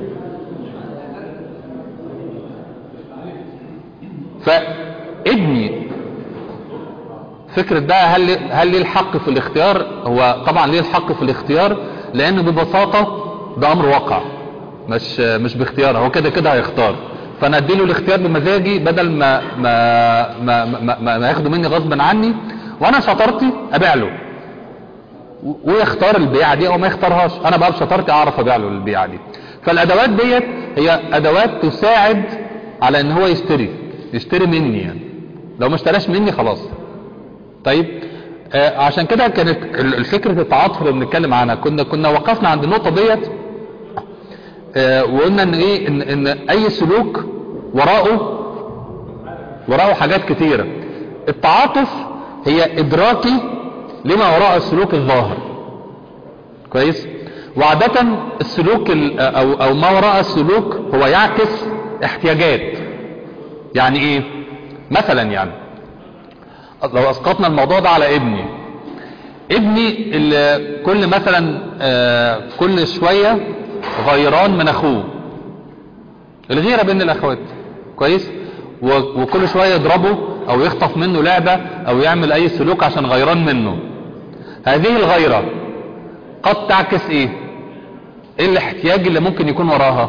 فابني فكرة بقى هل هل ليه الحق في الاختيار هو طبعا ليه الحق في الاختيار لانه ببساطة ده امر واقع مش مش باختيار هو كده كده هيختار فانا اديله الاختيار بمزاجي بدل ما ما ما ما, ما, ما ياخده مني غصبا عني وانا شطارتي ابيع له و- ويختار البيعه دي او ما يختارهاش انا بقى بشطارتي اعرف ابيع له البيعه دي فالادوات ديت هي ادوات تساعد على ان هو يشتري يشتري مني يعني لو ما اشتراش مني خلاص طيب آه عشان كده كانت ال- الفكرة التعاطف اللي بنتكلم عنها كنا كنا وقفنا عند النقطة ديت آه وقلنا ان ايه ان, ان اي سلوك وراءه وراءه حاجات كتيرة التعاطف هي ادراكي لما وراء السلوك الظاهر كويس وعادة السلوك ال- او او ما وراء السلوك هو يعكس احتياجات يعني ايه مثلا يعني لو اسقطنا الموضوع ده على ابني ابني اللي كل مثلا آه، كل شوية غيران من اخوه الغيرة بين الاخوات كويس و- وكل شوية يضربه او يخطف منه لعبة او يعمل اي سلوك عشان غيران منه هذه الغيرة قد تعكس ايه ايه الاحتياج اللي ممكن يكون وراها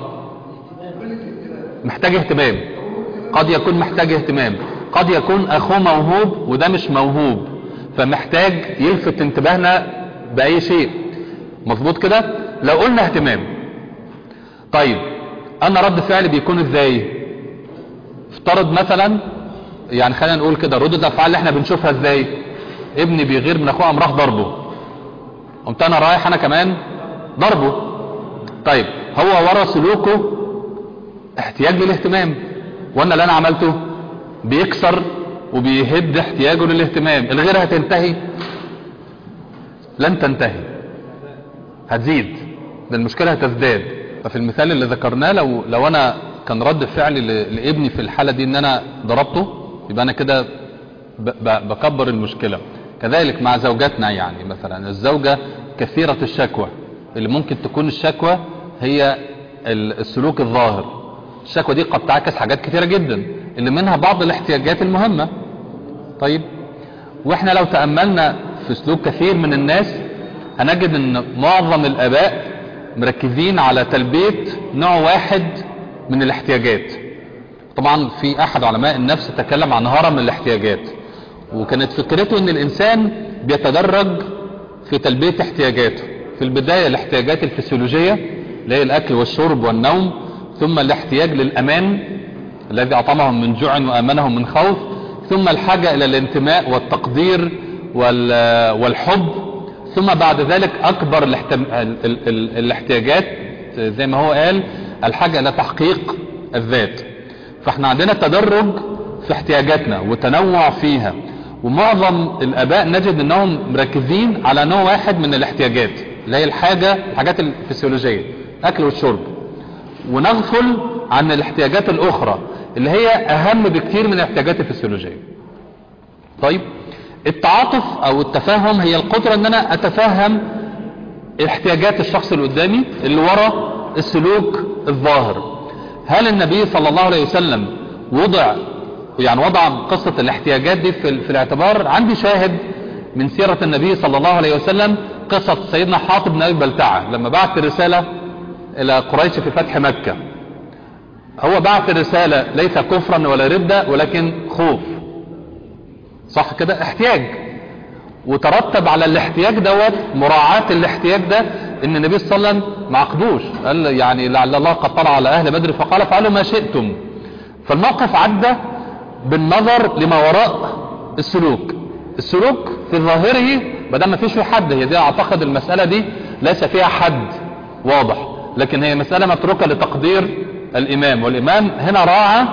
محتاج اهتمام قد يكون محتاج اهتمام قد يكون اخوه موهوب وده مش موهوب فمحتاج يلفت انتباهنا باي شيء مظبوط كده لو قلنا اهتمام طيب انا رد فعلي بيكون ازاي افترض مثلا يعني خلينا نقول كده ردود الافعال اللي احنا بنشوفها ازاي ابني بيغير من اخوه قام راح ضربه قمت انا رايح انا كمان ضربه طيب هو ورا سلوكه احتياج للاهتمام وانا اللي انا عملته بيكسر وبيهد احتياجه للاهتمام الغيرة هتنتهي لن تنتهي هتزيد ده المشكلة هتزداد ففي المثال اللي ذكرناه لو لو انا كان رد فعلي ل- لابني في الحالة دي ان انا ضربته يبقى انا كده ب- ب- بكبر المشكلة كذلك مع زوجاتنا يعني مثلا الزوجة كثيرة الشكوى اللي ممكن تكون الشكوى هي ال- السلوك الظاهر الشكوى دي قد تعكس حاجات كثيرة جدا اللي منها بعض الاحتياجات المهمة طيب واحنا لو تأملنا في سلوك كثير من الناس هنجد ان معظم الاباء مركزين على تلبية نوع واحد من الاحتياجات طبعا في احد علماء النفس تكلم عن هرم الاحتياجات وكانت فكرته ان الانسان بيتدرج في تلبية احتياجاته في البداية الاحتياجات الفسيولوجية اللي هي الاكل والشرب والنوم ثم الاحتياج للامان الذي اعطمهم من جوع وامنهم من خوف ثم الحاجة الى الانتماء والتقدير وال- والحب ثم بعد ذلك اكبر الاحتم... ال... ال... ال... الاحتياجات زي ما هو قال الحاجة الى تحقيق الذات فاحنا عندنا تدرج في احتياجاتنا وتنوع فيها ومعظم الاباء نجد انهم مركزين على نوع واحد من الاحتياجات اللي هي الحاجة الحاجات الفسيولوجية اكل والشرب ونغفل عن الاحتياجات الاخرى اللي هي اهم بكتير من الاحتياجات الفسيولوجية طيب التعاطف او التفهم هي القدرة ان انا اتفهم احتياجات الشخص اللي قدامي اللي ورا السلوك الظاهر هل النبي صلى الله عليه وسلم وضع يعني وضع قصة الاحتياجات دي في, في الاعتبار عندي شاهد من سيرة النبي صلى الله عليه وسلم قصة سيدنا حاطب بن أبي بلتعة لما بعت رسالة إلى قريش في فتح مكة هو بعت رسالة ليس كفرا ولا ردة ولكن خوف صح كده احتياج وترتب على الاحتياج دوت مراعاة الاحتياج ده ان النبي صلى الله عليه وسلم ما عقدوش قال يعني لعل الله قد طلع على اهل بدر فقال افعلوا ما شئتم فالموقف عدى بالنظر لما وراء السلوك السلوك في ظاهره بدل ما فيش فيه حد هي دي اعتقد المسألة دي ليس فيها حد واضح لكن هي مسألة متروكة لتقدير الامام والامام هنا راعى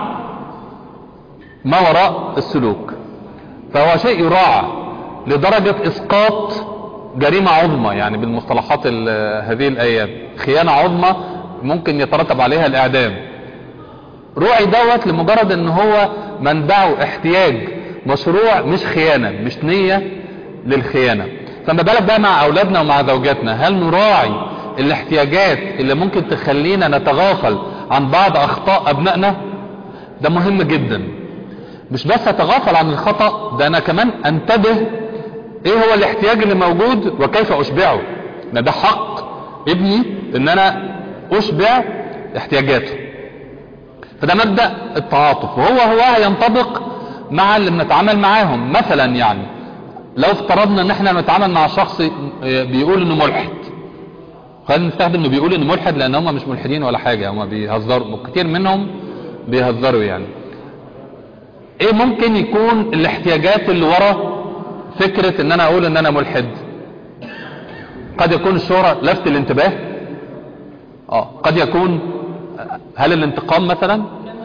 ما وراء السلوك فهو شيء يراعى لدرجة اسقاط جريمة عظمى يعني بالمصطلحات ال- هذه الايام خيانة عظمى ممكن يترتب عليها الاعدام روعي دوت لمجرد ان هو منبعه احتياج مشروع مش خيانة مش نية للخيانة فما بالك بقى مع اولادنا ومع زوجاتنا هل نراعي الاحتياجات اللي ممكن تخلينا نتغافل عن بعض اخطاء ابنائنا ده مهم جدا مش بس اتغافل عن الخطأ ده انا كمان انتبه ايه هو الاحتياج اللي موجود وكيف اشبعه ما ده حق ابني ان انا اشبع احتياجاته فده مبدأ التعاطف وهو هو هينطبق مع اللي بنتعامل معاهم مثلا يعني لو افترضنا ان احنا بنتعامل مع شخص بيقول انه ملحد خلينا نستخدم انه بيقول انه ملحد لان هم مش ملحدين ولا حاجة هم بيهزروا كتير منهم بيهزروا يعني ايه ممكن يكون الاحتياجات اللي ورا فكرة ان انا اقول ان انا ملحد قد يكون الشهرة لفت الانتباه اه قد يكون هل الانتقام مثلا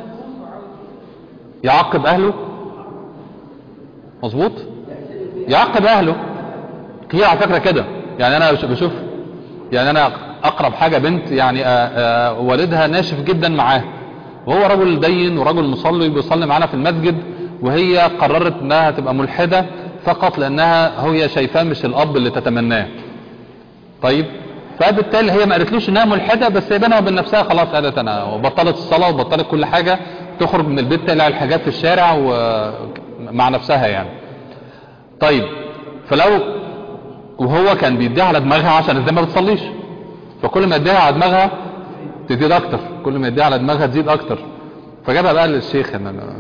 يعاقب اهله مظبوط يعاقب اهله كتير على فكرة كده يعني انا بشوف يعني انا اقرب حاجة بنت يعني آآ آآ والدها ناشف جدا معاه وهو رجل دين ورجل مصلي بيصلي معانا في المسجد وهي قررت انها تبقى ملحدة فقط لانها هي شايفاه مش الاب اللي تتمناه طيب فبالتالي هي ما قالتلوش انها ملحدة بس هي بينها وبين نفسها خلاص قالت انا وبطلت الصلاة وبطلت كل حاجة تخرج من البيت تقلع الحاجات في الشارع ومع نفسها يعني طيب فلو وهو كان بيديها على دماغها عشان ازاي ما بتصليش فكل ما يديها على دماغها تزيد اكتر كل ما يديها على دماغها تزيد اكتر فجابها بقى للشيخ ان انا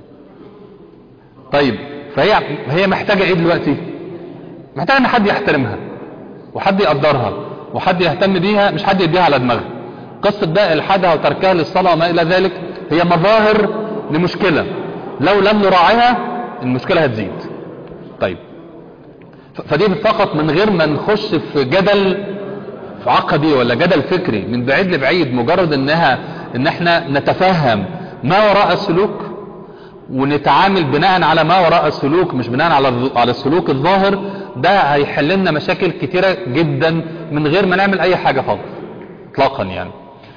طيب فهي هي محتاجة ايه دلوقتي محتاجة ان حد يحترمها وحد يقدرها وحد يهتم بيها مش حد يديها على دماغها قصة بقى الحادها وتركها للصلاة وما الى ذلك هي مظاهر لمشكلة لو لم نراعيها المشكلة هتزيد طيب فدي فقط من غير ما نخش في جدل في عقدي ولا جدل فكري من بعيد لبعيد مجرد انها ان احنا نتفهم ما وراء السلوك ونتعامل بناء على ما وراء السلوك مش بناء على على السلوك الظاهر ده هيحل لنا مشاكل كتيرة جدا من غير ما نعمل اي حاجة خالص اطلاقا يعني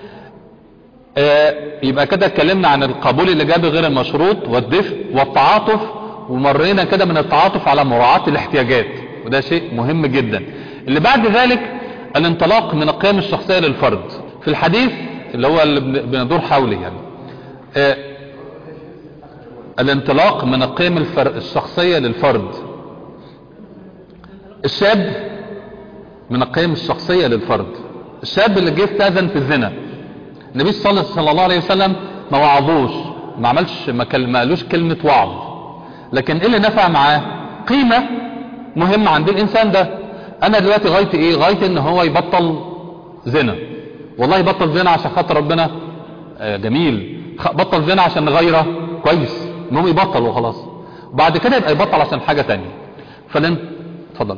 آه يبقى كده اتكلمنا عن القبول الايجابي غير المشروط والدفء والتعاطف ومرينا كده من التعاطف على مراعاة الاحتياجات وده شيء مهم جدا اللي بعد ذلك الانطلاق من القيم الشخصية للفرد في الحديث اللي هو اللي بندور حوله يعني آه الانطلاق من القيم الفر... الشخصية للفرد الشاب من القيم الشخصية للفرد الشاب اللي جه استاذن في الزنا النبي صلى الله عليه وسلم ما وعظوش ما عملش ما, كل... ما قالوش كلمة وعظ لكن ايه اللي نفع معاه قيمة مهمة عند الانسان ده انا دلوقتي غايتي ايه غايتي ان هو يبطل زنا والله يبطل زنا عشان خاطر ربنا آه جميل بطل زنا عشان نغيره كويس المهم يبطل وخلاص وبعد كده يبقى يبطل عشان حاجة تانية فلن اتفضل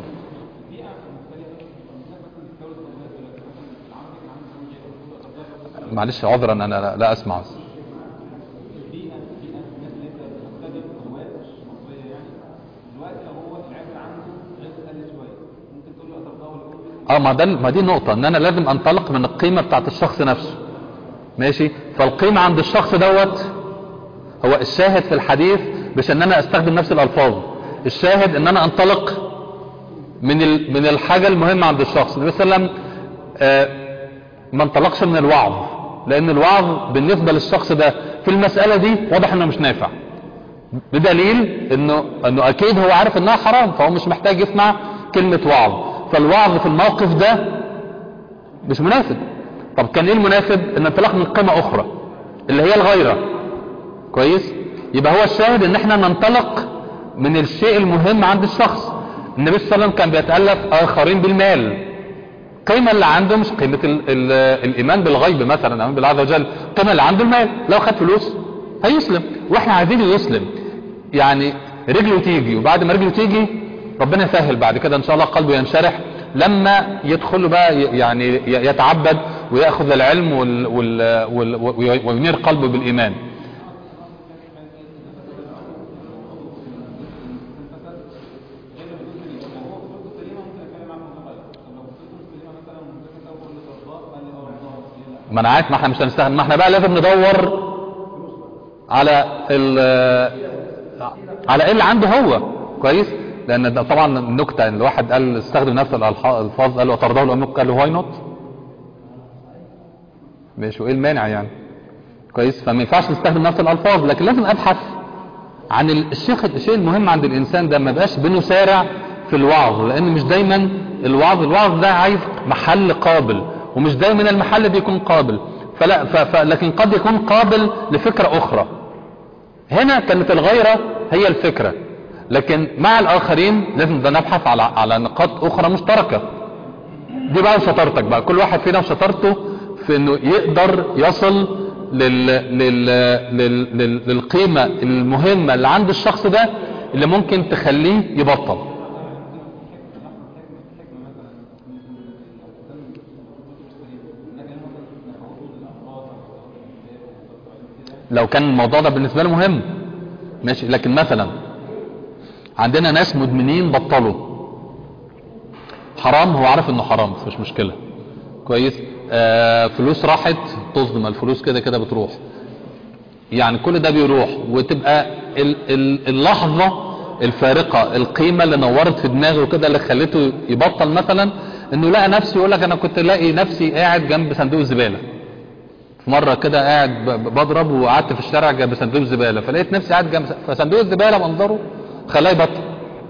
معلش عذرا انا لا, لا اسمع بس. اه ما ده ما دي نقطة ان انا لازم انطلق من القيمة بتاعت الشخص نفسه ماشي فالقيمة عند الشخص دوت هو الشاهد في الحديث مش ان انا استخدم نفس الالفاظ الشاهد ان انا انطلق من من الحاجة المهمة عند الشخص النبي صلى الله عليه وسلم آه ما انطلقش من الوعظ لان الوعظ بالنسبة للشخص ده في المسألة دي واضح انه مش نافع بدليل انه انه اكيد هو عارف انها حرام فهو مش محتاج يسمع كلمة وعظ فالوعظ في الموقف ده مش مناسب طب كان ايه المناسب ان انطلاق من قيمة اخرى اللي هي الغيرة كويس يبقى هو الشاهد ان احنا ننطلق من الشيء المهم عند الشخص النبي صلى الله عليه وسلم كان بيتألف اخرين بالمال القيمة اللي عنده مش قيمة ال ال الايمان بالغيب مثلا الايمان بالله عز وجل القيمة اللي عنده المال لو خد فلوس هيسلم واحنا عايزينه يسلم يعني رجله تيجي وبعد ما رجله تيجي ربنا يسهل بعد كده ان شاء الله قلبه ينشرح لما يدخل يعني يتعبد ويأخذ العلم وال وال وال وينير قلبه بالإيمان ما انا عارف ما احنا مش هنستخدم ما احنا بقى لازم ندور على ال على ايه اللي عنده هو كويس لان ده طبعا النكته ان الواحد قال استخدم نفس الالفاظ قال وطرده الامك قال له واي نوت ماشي وايه المانع يعني كويس فما ينفعش نستخدم نفس الالفاظ لكن لازم ابحث عن الشيخ الشيء المهم عند الانسان ده ما بقاش بنسارع في الوعظ لان مش دايما الوعظ الوعظ ده عايز محل قابل ومش دايما المحل بيكون قابل فلا ف ف لكن قد يكون قابل لفكرة اخرى هنا كانت الغيرة هي الفكرة لكن مع الاخرين لازم ده نبحث على على نقاط اخرى مشتركة دي بقى شطارتك بقى كل واحد فينا وشطارته في انه يقدر يصل لل... لل... لل... لل... للقيمة المهمة اللي عند الشخص ده اللي ممكن تخليه يبطل لو كان الموضوع ده بالنسبة له مهم ماشي لكن مثلا عندنا ناس مدمنين بطلوا حرام هو عارف انه حرام مش مشكلة كويس آه فلوس راحت تصدم الفلوس كده كده بتروح يعني كل ده بيروح وتبقى ال ال اللحظة الفارقة القيمة اللي نورت في دماغه كده اللي خلته يبطل مثلا انه لقى نفسه يقول لك انا كنت لاقي نفسي قاعد جنب صندوق الزبالة في مرة كده قاعد ب- بضرب وقعدت في الشارع جنب صندوق الزبالة فلقيت نفسي قاعد جنب فصندوق الزبالة منظره خلاه يبطل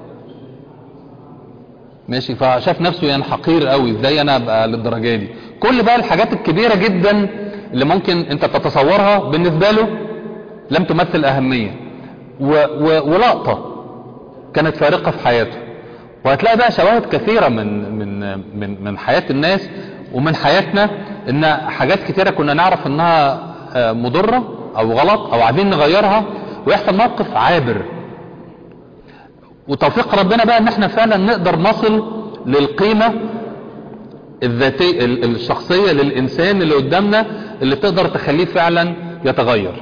ماشي فشاف نفسه يعني حقير قوي ازاي انا ابقى للدرجه دي كل بقى الحاجات الكبيره جدا اللي ممكن انت تتصورها بالنسبه له لم تمثل اهميه و و ولقطه كانت فارقه في حياته وهتلاقي بقى شواهد كثيره من من من من حياه الناس ومن حياتنا ان حاجات كثيره كنا نعرف انها آه، مضره او غلط او عايزين نغيرها ويحصل موقف عابر وتوفيق ربنا بقى ان احنا فعلا نقدر نصل للقيمة الذاتية ال- الشخصية للإنسان اللي قدامنا اللي تقدر تخليه فعلا يتغير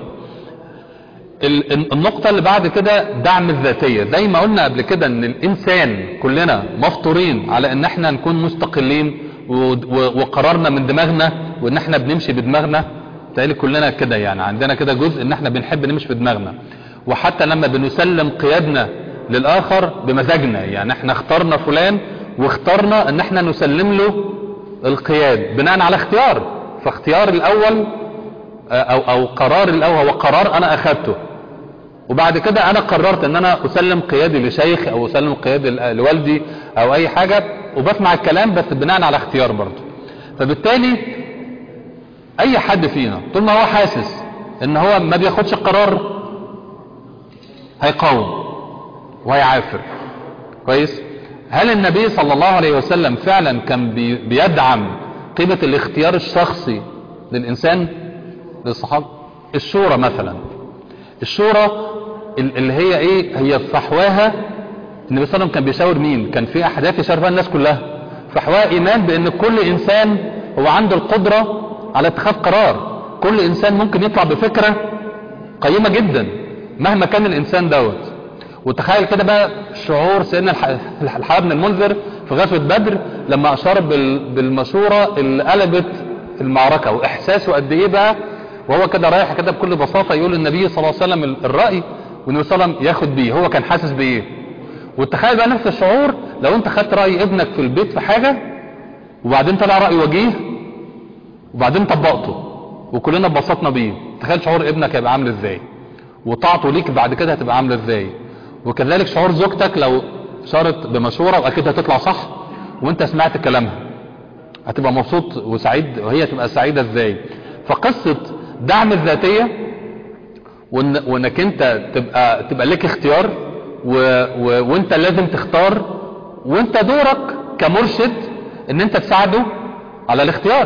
ال- ال- النقطة اللي بعد كده دعم الذاتية زي ما قلنا قبل كده ان الانسان كلنا مفطورين على ان احنا نكون مستقلين و- و- وقرارنا من دماغنا وان احنا بنمشي بدماغنا تقالي كلنا كده يعني عندنا كده جزء ان احنا بنحب نمشي بدماغنا وحتى لما بنسلم قيادنا للاخر بمزاجنا يعني احنا اخترنا فلان واخترنا ان احنا نسلم له القياد بناء على اختيار فاختيار الاول او او قرار الاول هو قرار انا اخدته وبعد كده انا قررت ان انا اسلم قيادي لشيخ او اسلم قيادي ل- لوالدي او اي حاجة وبسمع الكلام بس بناء على اختيار برضه فبالتالي اي حد فينا طول ما هو حاسس ان هو ما بياخدش القرار هيقاوم وهيعافر كويس هل النبي صلى الله عليه وسلم فعلا كان بي- بيدعم قيمة الاختيار الشخصي للإنسان للصحابة الشورى مثلا الشورى ال- اللي هي ايه هي فحواها النبي صلى الله عليه وسلم كان بيشاور مين كان في احداث يشاور فيها الناس كلها فحواها ايمان بان كل انسان هو عنده القدرة على اتخاذ قرار كل انسان ممكن يطلع بفكرة قيمة جدا مهما كان الانسان دوت وتخيل كده بقى شعور سيدنا الح- الحباب بن المنذر في غزوة بدر لما اشار بال- بالمشورة اللي قلبت المعركة واحساسه قد ايه بقى وهو كده رايح كده بكل بساطة يقول للنبي صلى الله عليه وسلم ال- الرأي والنبي صلى الله عليه وسلم ياخد بيه هو كان حاسس بايه وتخيل بقى نفس الشعور لو انت خدت رأي ابنك في البيت في حاجة وبعدين طلع رأي وجيه وبعدين طبقته وكلنا اتبسطنا بيه تخيل شعور ابنك هيبقى عامل ازاي وطاعته ليك بعد كده هتبقى عامله ازاي وكذلك شعور زوجتك لو شارت بمشورة واكيد هتطلع صح وانت سمعت كلامها هتبقى مبسوط وسعيد وهي تبقى سعيدة ازاي فقصة دعم الذاتية وإن وانك انت تبقى تبقى لك اختيار و و وانت لازم تختار وانت دورك كمرشد ان انت تساعده على الاختيار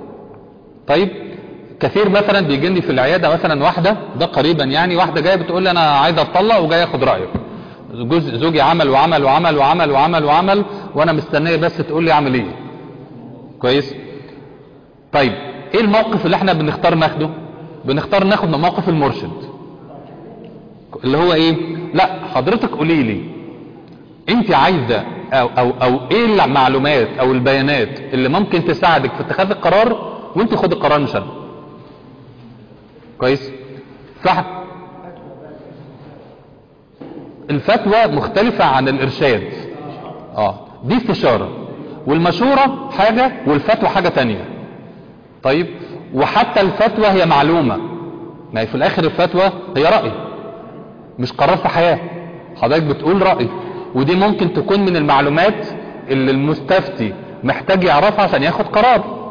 طيب كثير مثلا بيجيني في العيادة مثلا واحدة ده قريبا يعني واحدة جاية بتقول لي انا عايزة اتطلق وجاي اخد رأيك جزء زوجي عمل وعمل وعمل وعمل وعمل وعمل وانا مستنية بس تقول لي اعمل ايه كويس طيب ايه الموقف اللي احنا بنختار ناخده بنختار ناخد من موقف المرشد اللي هو ايه لا حضرتك قولي لي انت عايزة او, أو, او ايه المعلومات او البيانات اللي ممكن تساعدك في اتخاذ القرار وانت خد القرار مش انا كويس صح الفتوى مختلفة عن الارشاد اه دي استشارة والمشورة حاجة والفتوى حاجة تانية طيب وحتى الفتوى هي معلومة ما هي في الاخر الفتوى هي رأي مش قرار في حياة حضرتك بتقول رأي ودي ممكن تكون من المعلومات اللي المستفتي محتاج يعرفها عشان ياخد قرار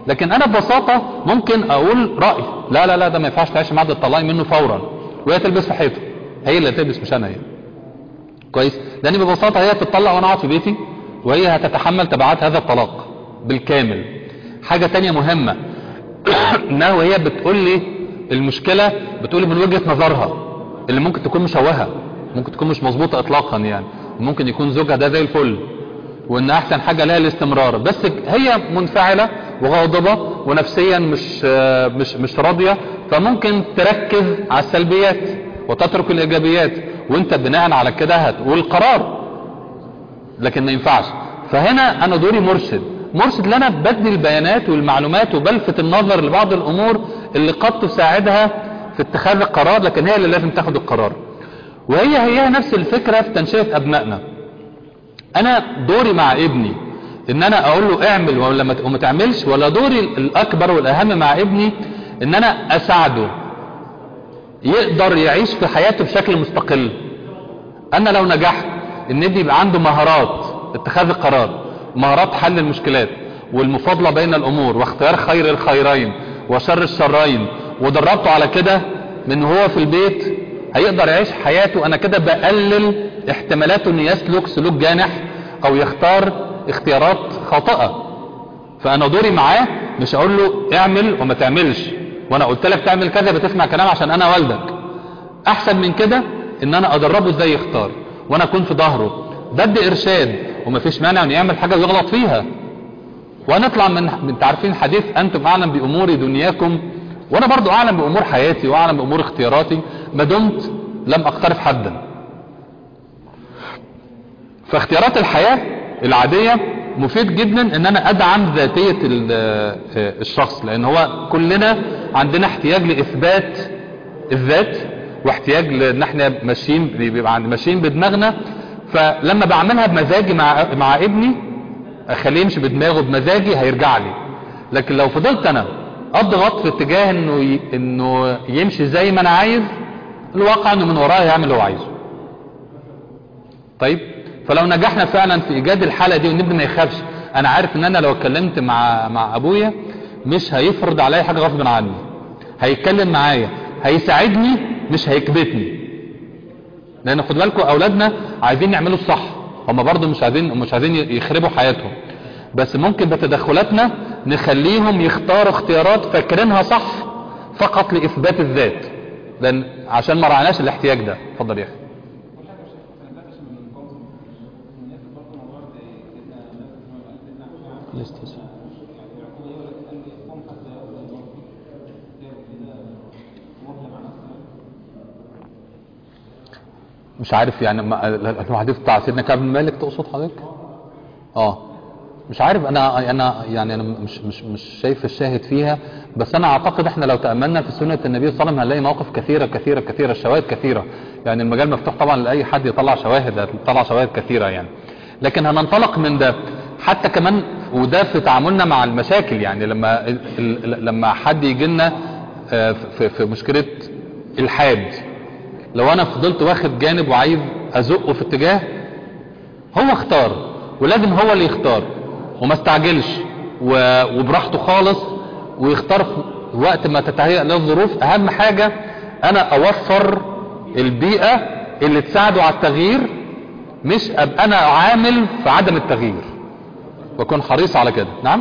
لكن انا ببساطة ممكن اقول رأي لا لا لا ده ما ينفعش تعيش مع ده تطلعي منه فورا وهي تلبس في حيطه هي اللي تلبس مش انا هي كويس لان ببساطة هي تطلع وانا اقعد في بيتي وهي هتتحمل تبعات هذا الطلاق بالكامل حاجة تانية مهمة انها وهي بتقول لي المشكلة بتقول لي من وجهة نظرها اللي ممكن تكون مشوهة ممكن تكون مش مظبوطة اطلاقا يعني ممكن يكون زوجها ده زي الفل وان احسن حاجة لها الاستمرار بس هي منفعلة وغاضبة ونفسيا مش مش مش راضية فممكن تركز على السلبيات وتترك الايجابيات وانت بناء على كده هتقول قرار لكن ما ينفعش فهنا انا دوري مرشد مرشد اللي انا بدي البيانات والمعلومات وبلفت النظر لبعض الامور اللي قد تساعدها في اتخاذ القرار لكن هي اللي لازم تاخد القرار وهي هي نفس الفكرة في تنشئة ابنائنا انا دوري مع ابني ان انا اقول له اعمل ولا ما تعملش ولا دوري الاكبر والاهم مع ابني ان انا اساعده يقدر يعيش في حياته بشكل مستقل انا لو نجحت ان ابني يبقى عنده مهارات اتخاذ القرار مهارات حل المشكلات والمفاضلة بين الامور واختيار خير الخيرين وشر الشرين ودربته على كده من هو في البيت هيقدر يعيش حياته انا كده بقلل احتمالاته ان يسلك سلوك جانح او يختار اختيارات خاطئة فانا دوري معاه مش اقول له اعمل وما تعملش وانا قلت لك تعمل كذا بتسمع كلام عشان انا والدك احسن من كده ان انا ادربه ازاي يختار وانا اكون في ظهره بدي ارشاد ومفيش مانع انه يعمل حاجة ويغلط فيها ونطلع من انت عارفين حديث انتم اعلم بامور دنياكم وانا برضو اعلم بامور حياتي واعلم بامور اختياراتي ما دمت لم اقترف حدا فاختيارات الحياة العادية مفيد جدا ان انا ادعم ذاتية الشخص لان هو كلنا عندنا احتياج لاثبات الذات واحتياج لان احنا ماشيين بيبقى ماشيين بدماغنا فلما بعملها بمزاجي مع مع ابني اخليه يمشي بدماغه بمزاجي هيرجع لي لكن لو فضلت انا اضغط في اتجاه انه ي... انه يمشي زي ما انا عايز الواقع انه من ورايا يعمل اللي هو عايزه طيب فلو نجحنا فعلا في ايجاد الحالة دي والابن ما يخافش انا عارف ان انا لو اتكلمت مع مع ابويا مش هيفرض عليا حاجة غصب عني هيتكلم معايا هيساعدني مش هيكبتني لان خد بالكم اولادنا عايزين يعملوا الصح هم برضو مش عايزين مش عايزين يخربوا حياتهم بس ممكن بتدخلاتنا نخليهم يختاروا اختيارات فاكرينها صح فقط لاثبات الذات لان عشان ما رعناش الاحتياج ده اتفضل يا اخي مش عارف يعني الحديث بتاع سيدنا كعب بن مالك تقصد حضرتك اه مش عارف انا انا يعني انا مش مش مش شايف الشاهد فيها بس انا اعتقد احنا لو تاملنا في سنه النبي صلى الله عليه وسلم هنلاقي مواقف كثيره كثيره كثيره الشواهد كثيره يعني المجال مفتوح طبعا لاي حد يطلع شواهد يطلع شواهد كثيره يعني لكن هننطلق من ده حتى كمان وده في تعاملنا مع المشاكل يعني لما لما حد يجي لنا في في مشكله الحاد لو انا فضلت واخد جانب وعايز ازقه في اتجاه هو اختار ولازم هو اللي يختار وما استعجلش وبراحته خالص ويختار في وقت ما تتهيأ له الظروف اهم حاجة انا اوفر البيئة اللي تساعده على التغيير مش ابقى انا عامل في عدم التغيير واكون حريص على كده نعم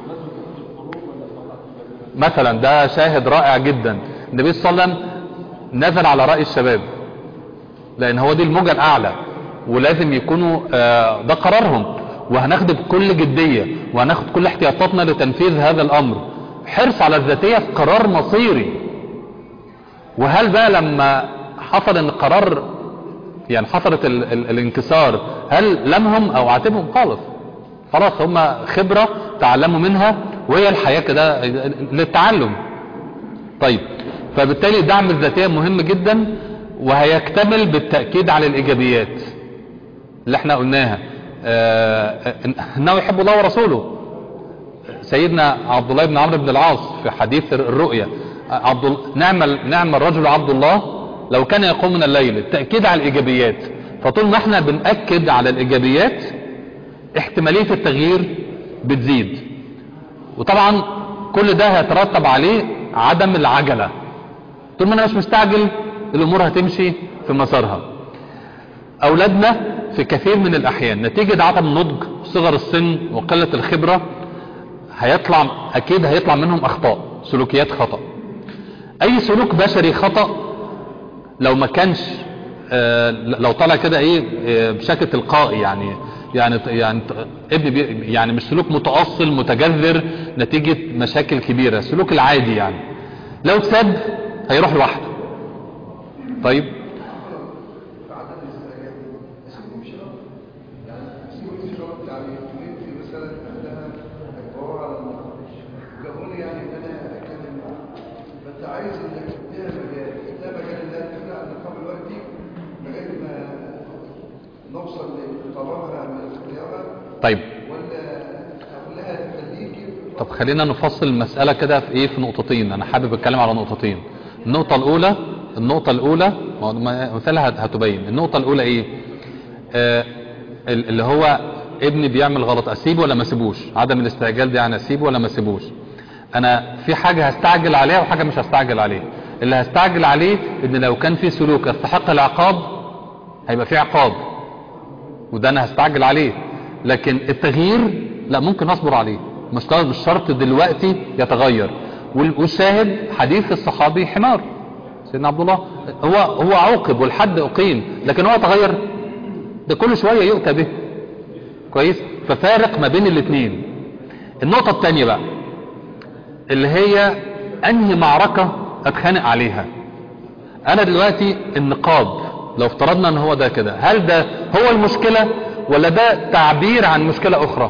مثلا ده شاهد رائع جدا النبي صلى الله عليه وسلم نزل على رأي الشباب لان هو دي الموجة الاعلى ولازم يكونوا آه ده قرارهم وهناخده بكل جدية وهناخد كل احتياطاتنا لتنفيذ هذا الامر حرص على الذاتية قرار مصيري وهل بقى لما حصل ان القرار يعني حصلت ال ال الانكسار هل لمهم او عاتبهم خالص خلاص هم خبرة تعلموا منها وهي الحياة كده للتعلم طيب فبالتالي دعم الذاتية مهم جدا وهيكتمل بالتأكيد على الإيجابيات اللي احنا قلناها اه انه يحب الله ورسوله سيدنا عبد الله بن عمرو بن العاص في حديث الرؤيا عبد نعم نعم الرجل عبد الله لو كان يقوم من الليل التأكيد على الإيجابيات فطول ما احنا بنأكد على الإيجابيات احتمالية التغيير بتزيد وطبعا كل ده هيترتب عليه عدم العجلة طول ما انا مش مستعجل الامور هتمشي في مسارها اولادنا في كثير من الاحيان نتيجة عدم نضج صغر السن وقلة الخبرة هيطلع اكيد هيطلع منهم اخطاء سلوكيات خطأ اي سلوك بشري خطأ لو ما كانش آه، لو طلع كده ايه آه، بشكل تلقائي يعني يعني يعني ابن بي يعني مش سلوك متأصل متجذر نتيجة مشاكل كبيرة السلوك العادي يعني لو اتساب هيروح لوحده طيب في عدد الاستعجال اسيبه مش شرط يعني اسيبه مش شرط يعني بنتي مثلا عندها القرار على النقاش وجابوا لي يعني ان انا اتكلم معاه فانت عايز انك تديها مجال ده مجال انها تخلع النقاب دلوقتي لغايه ما نوصل لقرارها من اختيارها طيب ولا اقول لها خليكي طب خلينا نفصل المسألة كده في ايه في نقطتين انا حابب اتكلم على نقطتين النقطة الاولى النقطة الاولى ما هو ما- مثالها هت- هتبين النقطة الاولى ايه آه ال- اللي هو ابني بيعمل غلط اسيبه ولا ما اسيبوش عدم الاستعجال ده يعني اسيبه ولا ما اسيبوش انا في حاجة هستعجل عليها وحاجة مش هستعجل عليها اللي هستعجل عليه ان لو كان في سلوك يستحق العقاب هيبقى في عقاب وده انا هستعجل عليه لكن التغيير لا ممكن اصبر عليه مش شرط- مش شرط دلوقتي يتغير وال- والشاهد حديث الصحابي حمار سيدنا عبد الله هو هو عوقب والحد اقيم لكن هو تغير ده كل شويه يؤتى به كويس ففارق ما بين الاثنين النقطه الثانيه بقى اللي هي انهي معركه اتخانق عليها انا دلوقتي النقاب لو افترضنا ان هو ده كده هل ده هو المشكلة ولا ده تعبير عن مشكلة اخرى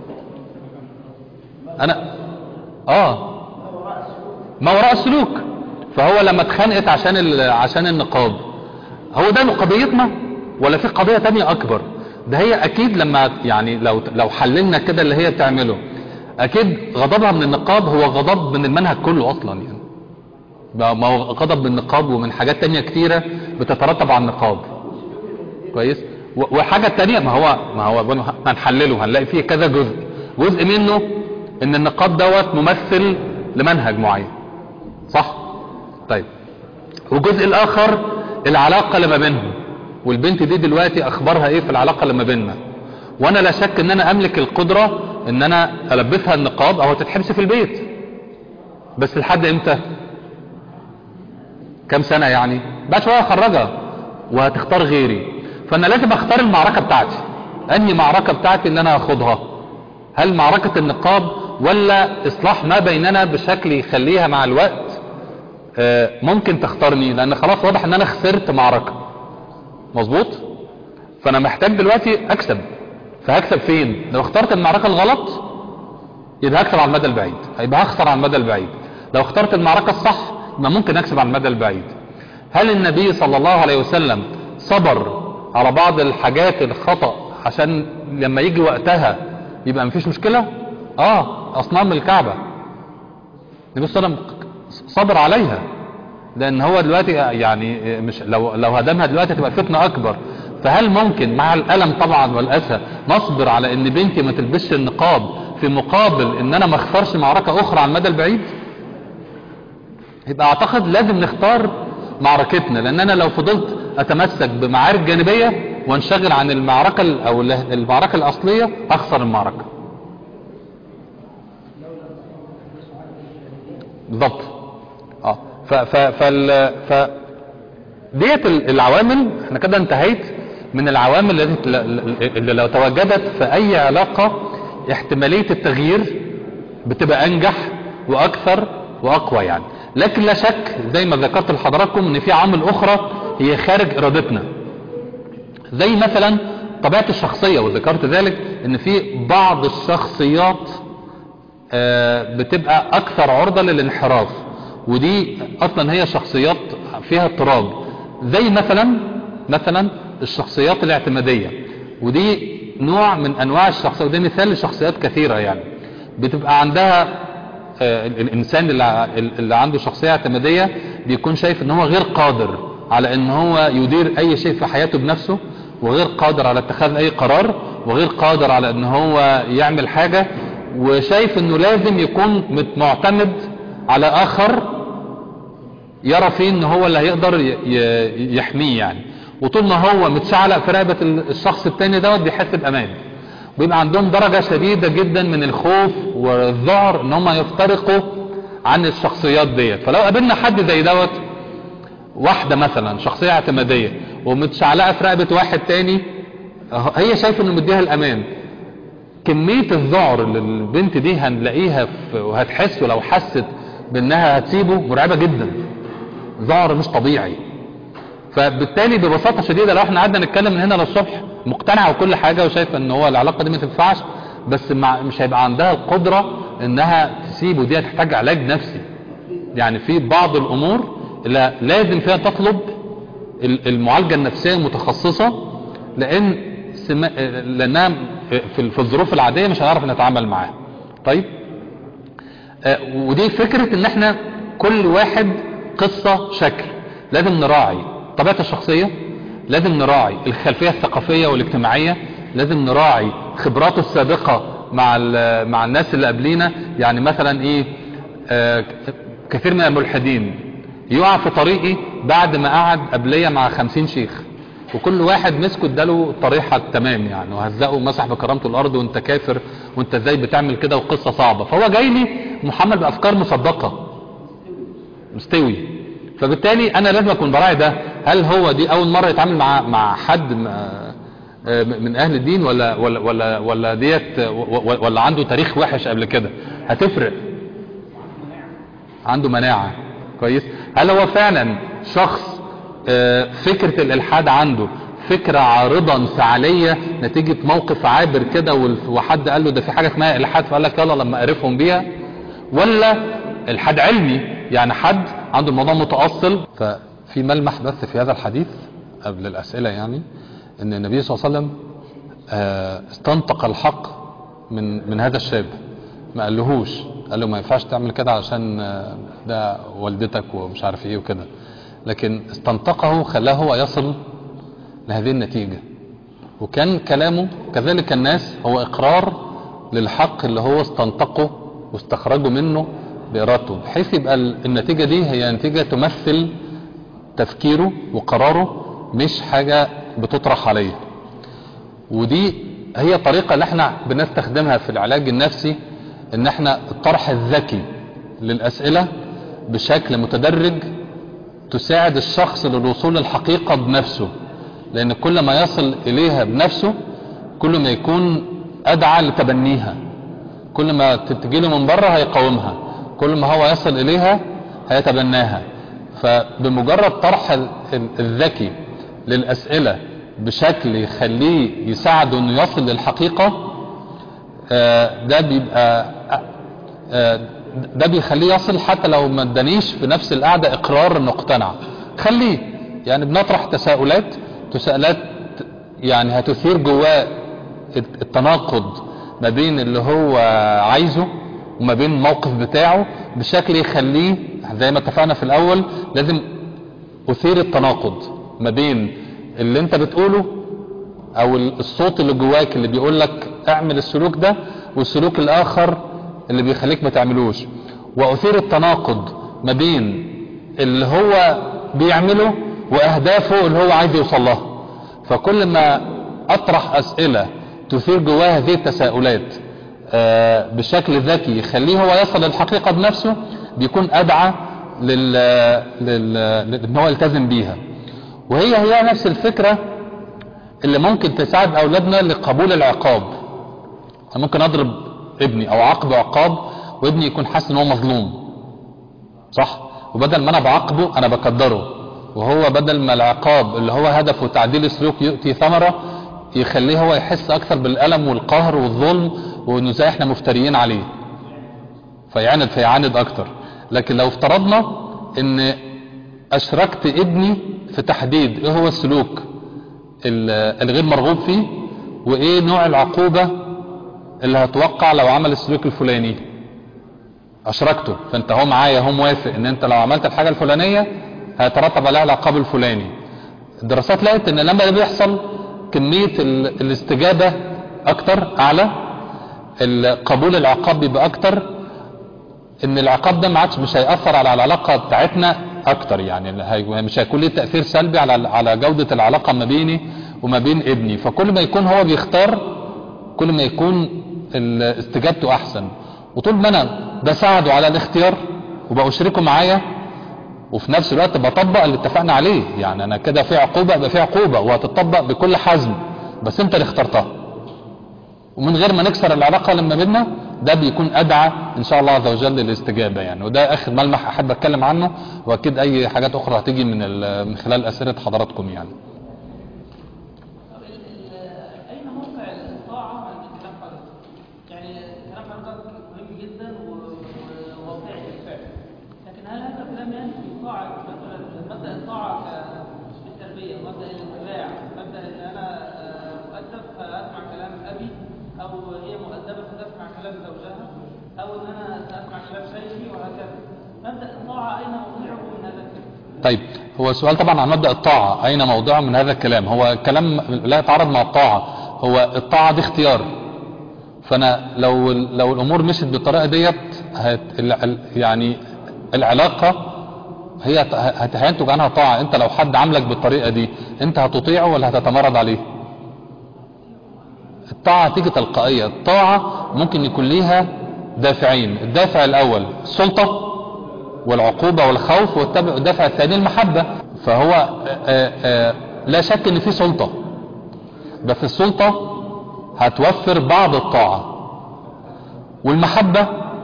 انا اه ما وراء السلوك فهو لما اتخانقت عشان ال... عشان النقاب هو ده قضيتنا ولا في قضية تانية اكبر ده هي اكيد لما يعني لو لو حللنا كده اللي هي بتعمله اكيد غضبها من النقاب هو غضب من المنهج كله اصلا يعني ما ما هو غضب من النقاب ومن حاجات تانية كتيرة بتترتب على النقاب كويس و- وحاجة تانية ما هو ما هو بنو- هنحلله هنلاقي فيه كذا جزء جزء منه ان النقاب دوت ممثل لمنهج معين صح طيب والجزء الاخر العلاقة اللي ما بينهم والبنت دي دلوقتي اخبارها ايه في العلاقة اللي ما بيننا وانا لا شك ان انا املك القدرة ان انا البسها النقاب او تتحبس في البيت بس لحد امتى كم سنة يعني بعد شوية اخرجها وهتختار غيري فانا لازم اختار المعركة بتاعتي انهي معركة بتاعتي اللي انا هاخدها هل معركة النقاب ولا اصلاح ما بيننا بشكل يخليها مع الوقت آه، ممكن تختارني لان خلاص واضح ان انا خسرت معركة مظبوط فانا محتاج دلوقتي اكسب فهكسب فين لو اخترت المعركة الغلط يبقى هكسب على المدى البعيد يبقى هخسر على المدى البعيد لو اخترت المعركة الصح يبقى ممكن اكسب على المدى البعيد هل النبي صلى الله عليه وسلم صبر على بعض الحاجات الخطأ عشان لما يجي وقتها يبقى مفيش مشكلة اه اصنام الكعبة النبي صلى الله عليه وسلم صبر عليها لان هو دلوقتي يعني مش لو لو هدمها دلوقتي تبقى فتنة اكبر فهل ممكن مع الالم طبعا والاسى نصبر على ان بنتي ما تلبسش النقاب في مقابل ان انا ما اخسرش معركة اخرى على المدى البعيد يبقى اعتقد لازم نختار معركتنا لان انا لو فضلت اتمسك بمعارك جانبية وانشغل عن المعركة ال- او ال- المعركة الاصلية اخسر المعركة بالضبط اه ف ف فال ف ديت ال- العوامل احنا كده انتهيت من العوامل التي اللي لو تواجدت في اي علاقة احتمالية التغيير بتبقى انجح واكثر واقوى يعني لكن لا شك زي ما ذكرت لحضراتكم ان في عوامل اخرى هي خارج ارادتنا زي مثلا طبيعة الشخصية وذكرت ذلك ان في بعض الشخصيات آه، بتبقى اكثر عرضة للانحراف ودي اصلا هي شخصيات فيها اضطراب زي مثلا مثلا الشخصيات الاعتمادية ودي نوع من انواع الشخصية ودي مثال لشخصيات كثيرة يعني بتبقى عندها آه، ال- الانسان اللي ع- اللي عنده شخصية اعتمادية بيكون شايف ان هو غير قادر على ان هو يدير اي شيء في حياته بنفسه وغير قادر على اتخاذ اي قرار وغير قادر على ان هو يعمل حاجة وشايف انه لازم يكون مت- معتمد على اخر يرى فيه ان هو اللي هيقدر ي- ي- يحميه يعني وطول ما هو متشعلق في رقبة ال- الشخص التاني دوت بيحس بامان بيبقى عندهم درجة شديدة جدا من الخوف والذعر ان هم يفترقوا عن الشخصيات ديت فلو قابلنا حد زي دوت واحدة مثلا شخصية اعتمادية ومتشعلقة في رقبة واحد تاني أهو- هي شايفة انه مديها الامان كمية الذعر اللي البنت دي هنلاقيها في وهتحس ولو حست بانها هتسيبه مرعبة جدا ذعر مش طبيعي فبالتالي ببساطة شديدة لو احنا قعدنا نتكلم من هنا للصبح مقتنعة وكل حاجة وشايفة ان هو العلاقة دي ما تنفعش بس مع مش هيبقى عندها القدرة انها تسيبه دي هتحتاج علاج نفسي يعني في بعض الامور اللي لازم فيها تطلب ال- المعالجة النفسية المتخصصة لان سما... لانها في في الظروف العادية مش هنعرف نتعامل معاها طيب آه، ودي فكرة ان احنا كل واحد قصة شكل لازم نراعي طبيعته الشخصية لازم نراعي الخلفية الثقافية والاجتماعية لازم نراعي خبراته السابقة مع ال- مع الناس اللي قبلينا يعني مثلا ايه آه، كثير من الملحدين يقع في طريقي بعد ما قعد قبلية مع خمسين شيخ وكل واحد مسكه اداله طريحة تمام يعني وهزقه مسح بكرامته الارض وانت كافر وانت ازاي بتعمل كده وقصة صعبة فهو جاي لي محمل بافكار مصدقة مستوي فبالتالي انا لازم اكون براعي ده هل هو دي اول مرة يتعامل مع مع حد م- آه، من اهل الدين ولا ولا ولا ولا ديت و- و- ولا عنده تاريخ وحش قبل كده هتفرق عنده مناعة كويس هل هو فعلا شخص آه، فكرة الالحاد عنده فكرة عارضة انفعالية نتيجة موقف عابر كده والف- وحد قال له ده في حاجة اسمها الحاد فقال لك يلا لما اعرفهم بيها ولا الحاد علمي يعني حد عنده الموضوع متأصل ففي ملمح بس في هذا الحديث قبل الأسئلة يعني ان النبي صلى الله عليه وسلم آه، استنطق الحق من من هذا الشاب ما قالهوش قال له ما ينفعش تعمل كده عشان آه، ده والدتك ومش عارف ايه وكده لكن استنطقه خلاه هو يصل لهذه النتيجة وكان كلامه كذلك الناس هو اقرار للحق اللي هو استنطقه واستخرجه منه بإرادته بحيث يبقى ال- النتيجة دي هي نتيجة تمثل تفكيره وقراره مش حاجة بتطرح عليه ودي هي طريقة اللي احنا بنستخدمها في العلاج النفسي ان احنا الطرح الذكي للأسئلة بشكل متدرج تساعد الشخص للوصول للحقيقة بنفسه لأن كل ما يصل إليها بنفسه كل ما يكون أدعى لتبنيها كل ما تجيله من بره هيقاومها كل ما هو يصل إليها هيتبناها فبمجرد طرح ال- ال- الذكي للأسئلة بشكل يخليه يساعده انه يصل للحقيقة آه، ده بيبقى آه، ده بيخليه يصل حتى لو ما ادانيش في نفس القعدة اقرار انه اقتنع خليه يعني بنطرح تساؤلات تساؤلات يعني هتثير جواه التناقض ما بين اللي هو عايزه وما بين الموقف بتاعه بشكل يخليه زي ما اتفقنا في الاول لازم اثير التناقض ما بين اللي انت بتقوله او الصوت اللي جواك اللي بيقول لك اعمل السلوك ده والسلوك الاخر اللي بيخليك ما تعملوش واثير التناقض ما بين اللي هو بيعمله واهدافه اللي هو عايز يوصل لها فكل ما اطرح اسئلة تثير جواه هذه التساؤلات آه، بشكل ذكي يخليه هو يصل للحقيقة بنفسه بيكون ادعى لل... لل... ان هو يلتزم بيها وهي هي نفس الفكرة اللي ممكن تساعد اولادنا لقبول العقاب أنا ممكن اضرب ابني او عاقبه عقاب وابني يكون حاسس ان هو مظلوم صح وبدل ما انا بعاقبه انا بقدره وهو بدل ما العقاب اللي هو هدفه تعديل السلوك يؤتي ثمرة يخليه هو يحس اكثر بالالم والقهر والظلم وانه زي احنا مفتريين عليه فيعاند فيعاند اكتر لكن لو افترضنا ان اشركت ابني في تحديد ايه هو السلوك ال- الغير مرغوب فيه وايه نوع العقوبة اللي هتوقع لو عمل السلوك الفلاني اشركته فانت هو معايا هو موافق ان انت لو عملت الحاجة الفلانية هيترتب عليها العقاب الفلاني الدراسات لقت ان لما ده بيحصل كمية ال- الاستجابة اكتر اعلى ال- قبول العقاب بيبقى اكتر ان العقاب ده ما عادش مش هيأثر على العلاقة بتاعتنا اكتر يعني اللي هي- مش هيكون ليه تأثير سلبي على على جودة العلاقة ما بيني وما بين ابني فكل ما يكون هو بيختار كل ما يكون ال- استجابته احسن وطول ما انا بساعده على الاختيار وبأشركه معايا وفي نفس الوقت بطبق اللي اتفقنا عليه يعني انا كده في عقوبة يبقى في عقوبة وهتطبق بكل حزم بس انت اللي اخترتها ومن غير ما نكسر العلاقة اللي ما بيننا ده بيكون ادعى ان شاء الله عز وجل للاستجابة يعني وده اخر ملمح احب اتكلم عنه واكيد اي حاجات اخرى هتيجي من ال- من خلال اسئلة حضراتكم يعني طب ال- ال- أين موقع الطاعة من كلام حضرتك؟ يعني كلام حضرتك مهم جدا و- وواقعي بالفعل. لكن هل هذا الكلام ينفي طاعة مثلا مبدأ الطاعة ك- في التربية، مبدأ الاتباع، مبدأ إن أنا آه، مؤدب فأسمع كلام أبي أو هي مؤدبة فتسمع كلام زوجها أو إن أنا سأسمع كلام شيخي وهكذا. مبدأ الطاعة أين موضعه من هذا الكلام؟ طيب هو السؤال طبعا عن مبدأ الطاعة أين موضعه من هذا الكلام هو كلام لا يتعارض مع الطاعة هو الطاعة دي اختيار فأنا لو لو الأمور مشت بالطريقة ديت هت ال- يعني العلاقة هي هت- هينتج عنها طاعة أنت لو حد عاملك بالطريقة دي أنت هتطيعه ولا هتتمرد عليه الطاعة تيجي تلقائية الطاعة ممكن يكون ليها دافعين الدافع الأول السلطة والعقوبة والخوف والتبع- والدافع الثاني المحبة فهو آه، آه، لا شك ان في سلطة بس السلطة هتوفر بعض الطاعة والمحبة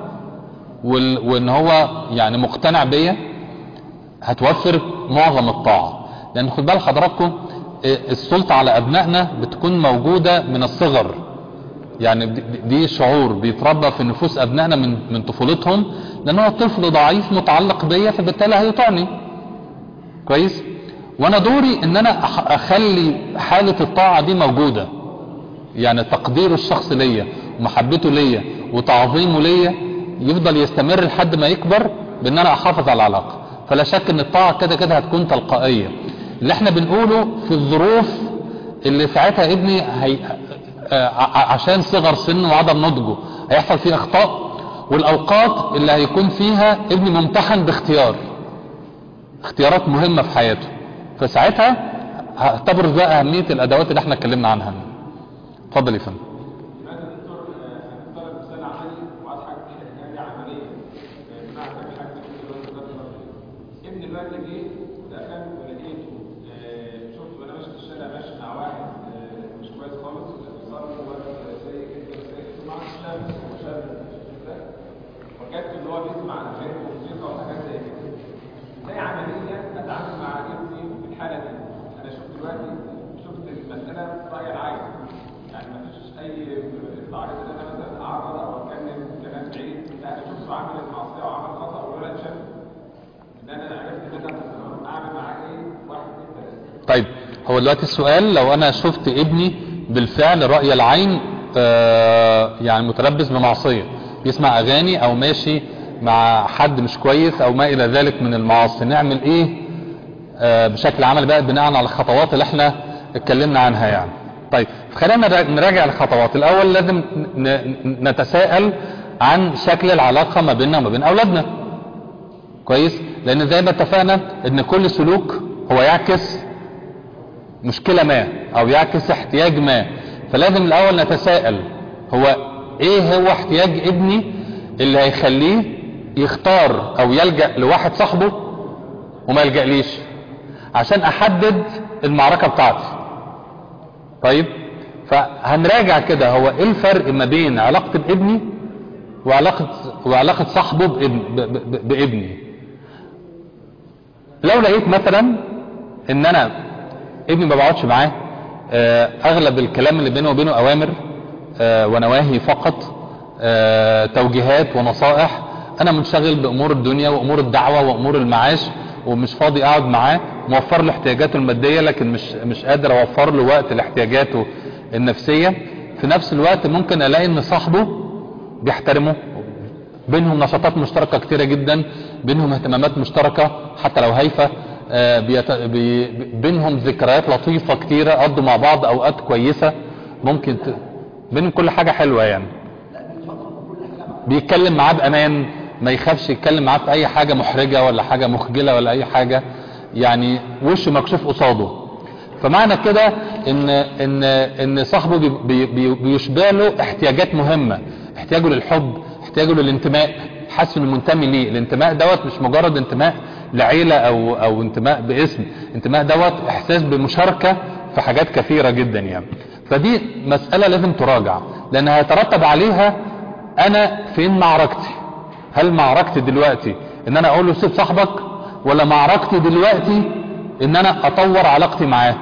وال- وان هو يعني مقتنع بيا هتوفر معظم الطاعة لان خد بال حضراتكم آه، السلطة على ابنائنا بتكون موجودة من الصغر يعني دي- دي شعور بيتربى في نفوس ابنائنا من من طفولتهم لان هو طفل ضعيف متعلق بيا فبالتالي هيطعني كويس وانا دوري ان انا أح- اخلي حالة الطاعة دي موجودة يعني تقدير الشخص ليا ومحبته ليا وتعظيمه ليا يفضل يستمر لحد ما يكبر بان انا احافظ على العلاقة فلا شك ان الطاعة كده كده هتكون تلقائية اللي احنا بنقوله في الظروف اللي ساعتها ابني هي آه، ع- عشان صغر سنه وعدم نضجه هيحصل فيه اخطاء والاوقات اللي هيكون فيها ابني ممتحن باختيار اختيارات مهمة في حياته فساعتها هتبرز بقى اهمية الادوات اللي احنا اتكلمنا عنها اتفضل يا فندم دلوقتي الدكتور هنفترض مثال عملي وعايز حاجه حاجه عمليه بمعنى حاجه كده ابن دلوقتي جه دخل ولقيته آه، شفته وانا ماشي في الشارع ماشي مع واحد آه، مش كويس خالص صار ولد سيء جدا سيء مع الشاب وشاب وجدت ان هو بيسمع اغاني وموسيقى وحاجات زي كده ازاي عمليا اتعامل مع ابني في الحاله دي انا شفت دلوقتي شفت المساله راي العين يعني ما فيش اي تعريض ان انا مثلا اعرض او اتكلم كلام بعيد لا انا شفته عمل المعصيه وعمل خطا والولد شاف ان انا عرفت كده اعمل معاه ايه واحد اثنين ثلاثه طيب هو دلوقتي السؤال لو انا شفت ابني بالفعل رأي العين آه، يعني متلبس بمعصية يسمع اغاني او ماشي مع حد مش كويس او ما الى ذلك من المعاصي نعمل ايه آه، بشكل عملي بقى بناء على الخطوات اللي احنا اتكلمنا عنها يعني طيب خلينا نرا- نراجع الخطوات الاول لازم ن- ن- نتساءل عن شكل العلاقة ما بيننا وما بين اولادنا كويس لان زي ما اتفقنا ان كل سلوك هو يعكس مشكلة ما او يعكس احتياج ما فلازم الاول نتساءل هو ايه هو احتياج ابني اللي هيخليه يختار او يلجأ لواحد صاحبه وما يلجأليش عشان احدد المعركة بتاعتي طيب فهنراجع كده هو ايه الفرق ما بين علاقتي بابني وعلاقة وعلاقة صاحبه بابن ب- ب- بابني لو لقيت مثلا ان انا ابني ما بقعدش معاه آه، اغلب الكلام اللي بينه وبينه اوامر آه، ونواهي فقط آه، توجيهات ونصائح انا منشغل بامور الدنيا وامور الدعوة وامور المعاش ومش فاضي اقعد معاه موفر له احتياجاته المادية لكن مش مش قادر اوفر له وقت لاحتياجاته النفسية في نفس الوقت ممكن الاقي ان صاحبه بيحترمه بينهم نشاطات مشتركة كتيرة جدا بينهم اهتمامات مشتركة حتى لو هايفة آه، بيت... بي... بينهم ذكريات لطيفة كتيرة قضوا مع بعض اوقات كويسة ممكن ت... بينهم كل حاجة حلوة يعني لا بيتكلم معاه بامان ما يخافش يتكلم معاه في اي حاجه محرجه ولا حاجه مخجله ولا اي حاجه يعني وشه مكشوف قصاده فمعنى كده ان ان ان صاحبه بي بي بي بيشبع له احتياجات مهمه احتياجه للحب احتياجه للانتماء حاسس انه منتمي ليه الانتماء دوت مش مجرد انتماء لعيله او او انتماء باسم انتماء دوت احساس بمشاركه في حاجات كثيره جدا يعني فدي مساله لازم تراجع لان هيترتب عليها انا فين معركتي هل معركتي دلوقتي ان انا اقول له سيب صاحبك ولا معركتي دلوقتي ان انا اطور علاقتي معاه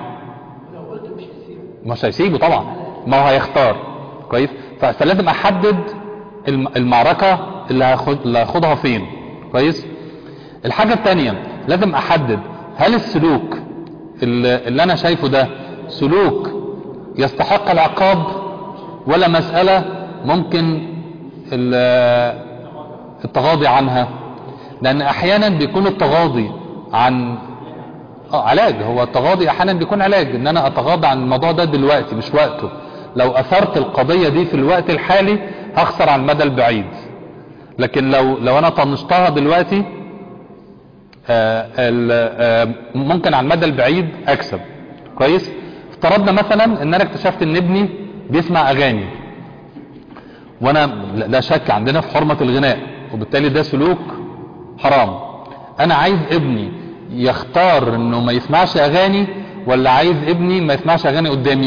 مش هيسيبه طبعا ما هو هيختار كويس ف- فلازم احدد الم- المعركة اللي هاخد اللي هاخدها فين كويس الحاجة التانية لازم احدد هل السلوك اللي اللي انا شايفه ده سلوك يستحق العقاب ولا مسألة ممكن ال- التغاضي عنها لان احيانا بيكون التغاضي عن اه علاج هو التغاضي احيانا بيكون علاج ان انا اتغاضى عن الموضوع ده دلوقتي مش وقته لو اثرت القضية دي في الوقت الحالي هخسر على المدى البعيد لكن لو لو انا طنشتها دلوقتي آه ال- آه ممكن على المدى البعيد اكسب كويس افترضنا مثلا ان انا اكتشفت ان ابني بيسمع اغاني وانا لا لا شك عندنا في حرمة الغناء وبالتالي ده سلوك حرام انا عايز ابني يختار انه ما يسمعش اغاني ولا عايز ابني ما يسمعش اغاني قدامي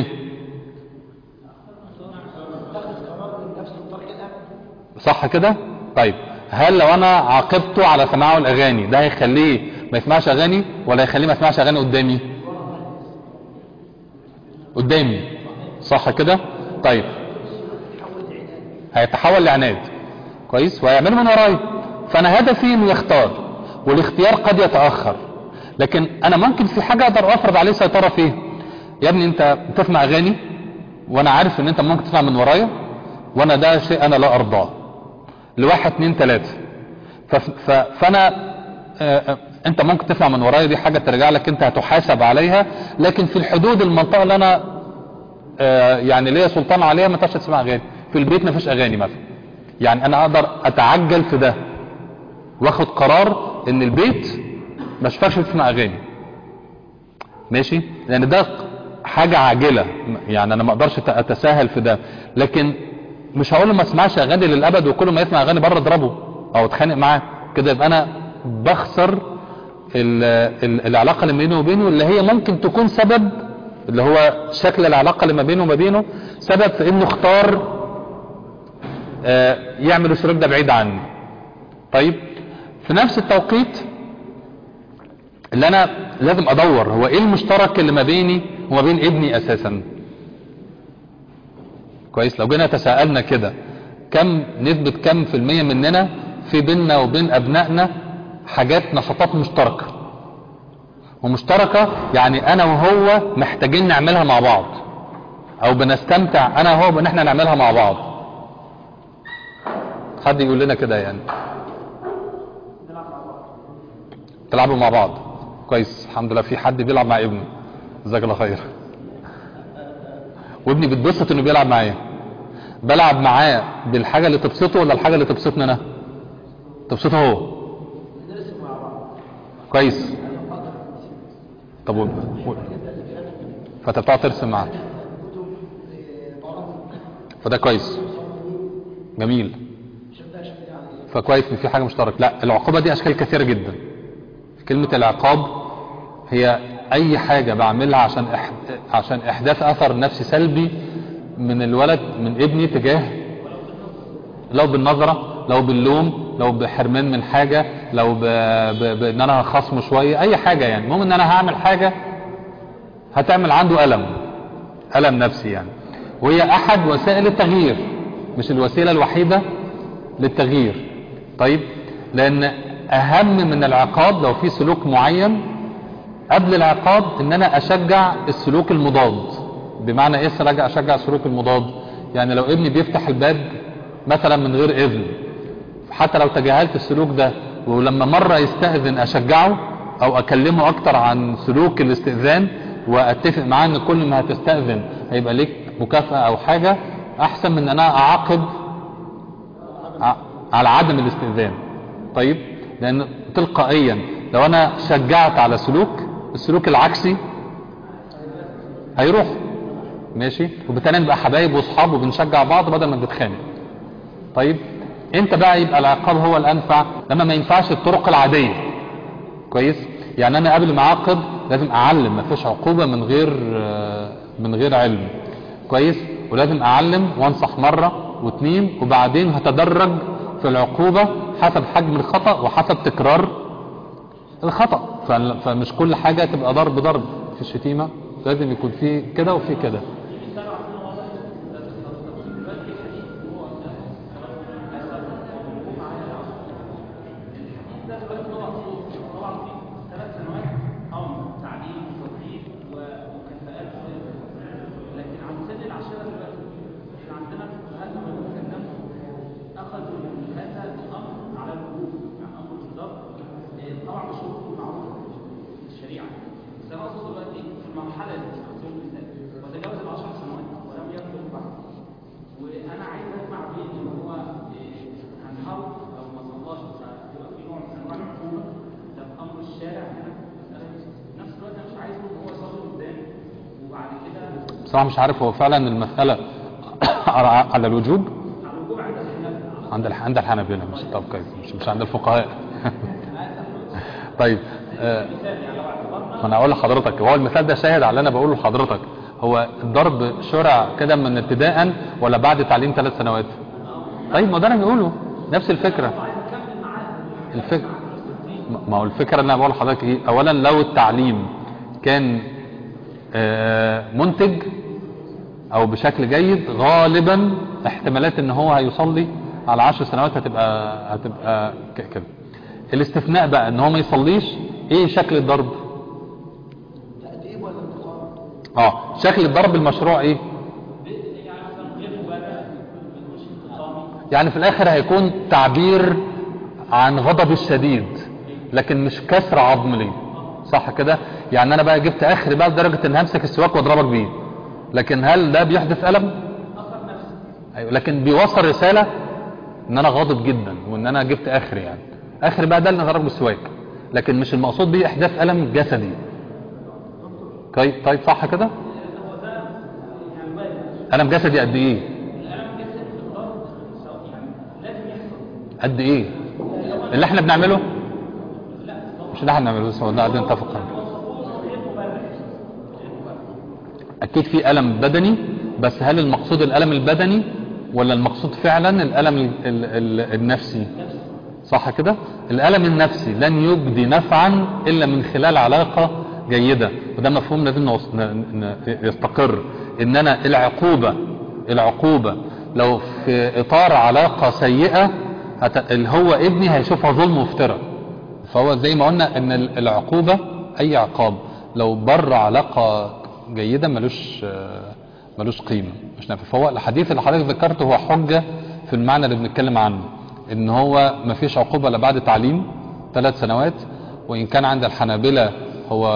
صح كده طيب هل لو انا عاقبته على سماعه الاغاني ده هيخليه ما يسمعش اغاني ولا هيخليه ما يسمعش اغاني قدامي قدامي صح كده طيب هيتحول لعناد كويس وهيعمله من ورايا فانا هدفي انه يختار والاختيار قد يتاخر لكن انا ممكن في حاجه اقدر افرض عليه سيطره فيه يا ابني انت بتسمع اغاني وانا عارف ان انت ممكن تسمع من ورايا وانا ده شيء انا لا ارضاه لواحد اتنين تلاته ف- ف- فانا آه، آه، انت ممكن تسمع من ورايا دي حاجه ترجع لك انت هتحاسب عليها لكن في الحدود المنطقه اللي انا آه، يعني ليا سلطان عليها ما ينفعش تسمع اغاني في البيت ما فيش اغاني مثلا يعني انا اقدر اتعجل في ده واخد قرار ان البيت ما ينفعش تسمع اغاني ماشي لان ده حاجة عاجلة يعني انا ما اقدرش أت- اتساهل في ده لكن مش هقول له ما اسمعش اغاني للابد وكل ما يسمع اغاني بره اضربه او اتخانق معاه كده يبقى انا بخسر ال ال العلاقة اللي بيني وبينه اللي هي ممكن تكون سبب اللي هو شكل العلاقة اللي ما بينه وما بينه سبب في انه اختار آه، يعمل السلوك ده بعيد عني طيب في نفس التوقيت اللي انا لازم ادور هو ايه المشترك اللي ما بيني وما بين ابني اساسا كويس لو جينا تساءلنا كده كم نسبة كم في المية مننا في بيننا وبين ابنائنا حاجات نشاطات مشتركة ومشتركة يعني انا وهو محتاجين نعملها مع بعض او بنستمتع انا وهو بان احنا نعملها مع بعض حد يقول لنا كده يعني تلعبوا مع بعض كويس الحمد لله في حد بيلعب مع ابني جزاك الله خير وابني بيتبسط انه بيلعب معايا بلعب معاه بالحاجه اللي تبسطه ولا الحاجه اللي تبسطني انا تبسطه هو كويس طب و... و... فانت بتقعد ترسم معاه فده كويس جميل فكويس ان في حاجه مشتركه لا العقوبه دي اشكال كثيره جدا كلمه العقاب هي اي حاجه بعملها عشان إح... عشان احداث اثر نفسي سلبي من الولد من ابني تجاه لو بالنظره لو باللوم لو بحرمان من حاجه لو ب... ب... بان انا خصمه شويه اي حاجه يعني المهم ان انا هعمل حاجه هتعمل عنده الم الم نفسي يعني وهي احد وسائل التغيير مش الوسيله الوحيده للتغيير طيب لان اهم من العقاب لو في سلوك معين قبل العقاب ان انا اشجع السلوك المضاد بمعنى ايه اشجع اشجع السلوك المضاد يعني لو ابني بيفتح الباب مثلا من غير اذن حتى لو تجاهلت السلوك ده ولما مرة يستأذن اشجعه او اكلمه اكتر عن سلوك الاستئذان واتفق معاه ان كل ما هتستأذن هيبقى ليك مكافأة او حاجة احسن من ان انا اعاقب على عدم الاستئذان طيب لان تلقائيا لو انا شجعت على سلوك السلوك العكسي هيروح ماشي وبالتالي نبقى حبايب واصحاب وبنشجع بعض بدل ما نتخانق طيب انت بقى يبقى العقاب هو الانفع لما ما ينفعش الطرق العاديه كويس يعني انا قبل ما اعاقب لازم اعلم ما فيش عقوبه من غير آه، من غير علم كويس ولازم اعلم وانصح مره واثنين وبعدين هتدرج في العقوبه حسب حجم الخطا وحسب تكرار الخطا ف- فمش كل حاجه تبقى ضرب ضرب في الشتيمه لازم يكون في كده وفي كده ده دلوقتي طبعا طبعا في ثلاث سنوات امر تعليم وتوجيه ومكافآت لكن عند سن العشره دلوقتي احنا عندنا هذا الرجل كان نفسه اخذوا من هذا الامر على الوجوب يعني امر الضرب إيه، طبعا مش وجوب معروف في الشريعه بس انا اقصد دلوقتي في المرحله دي على سبيل المثال وتجاوز العشر سنوات ولم يبلغ بعد وانا عايز اجمع بين ان هو إيه، هنحاول لو ما صلاش هيبقى في نوع من انواع العقوبه ده في امر الشارع هنا مساله في نفس الوقت انا مش عايزه ان هو يصلي قدام وبعد كده بصراحه مش عارف هو فعلا المساله على على الوجوب على الوجوب عند الحنابلة عند الح- عند الحنابلة مش طب كويس مش, مش عند الفقهاء طيب آه، ما انا اقول لحضرتك هو المثال ده شاهد على اللي انا بقوله لحضرتك هو الضرب شرع كده من ابتداء ولا بعد تعليم ثلاث سنوات طيب ما ده انا بقوله نفس الفكره الفكره ما هو الفكره اللي انا بقول لحضرتك ايه اولا لو التعليم كان آه، منتج او بشكل جيد غالبا احتمالات ان هو هيصلي على عشر سنوات هتبقى هتبقى ك- كده الاستثناء بقى ان هو ما يصليش ايه شكل الضرب تأديب ولا انتقام؟ اه شكل الضرب المشروع ايه يعني مثلا غير مبرر مش انتقامي يعني في الاخر هيكون تعبير عن غضب الشديد لكن مش كسر عظم ليه صح كده يعني انا بقى جبت اخر بقى لدرجه ان همسك السواك واضربك بيه لكن هل ده بيحدث الم ايوه لكن بيوصل رساله ان انا غاضب جدا وان انا جبت اخر يعني اخر بقى ده اللي ضرب بالسواك لكن مش المقصود بيه احداث الم جسدي طيب طيب صح كده الم جسدي قد ايه قد ايه اللي احنا بنعمله مش اللي احنا بنعمله بس هو ده قاعدين نتفق عليه. اكيد في الم بدني بس هل المقصود الالم البدني ولا المقصود فعلا الالم ال ال ال النفسي صح كده الالم النفسي لن يجدي نفعا الا من خلال علاقه جيده وده مفهوم لازم نوص- ن- ن- يستقر ان انا العقوبه العقوبه لو في اطار علاقه سيئه هت- اللي هو ابني هيشوفها ظلم وافتراء فهو زي ما قلنا ان ال- العقوبة اي عقاب لو بر علاقة جيدة ملوش آه، ملوش قيمة مش نافع فهو الحديث اللي حضرتك ذكرته هو حجة في المعنى اللي بنتكلم عنه ان هو مفيش عقوبة الا بعد تعليم ثلاث سنوات وان كان عند الحنابلة هو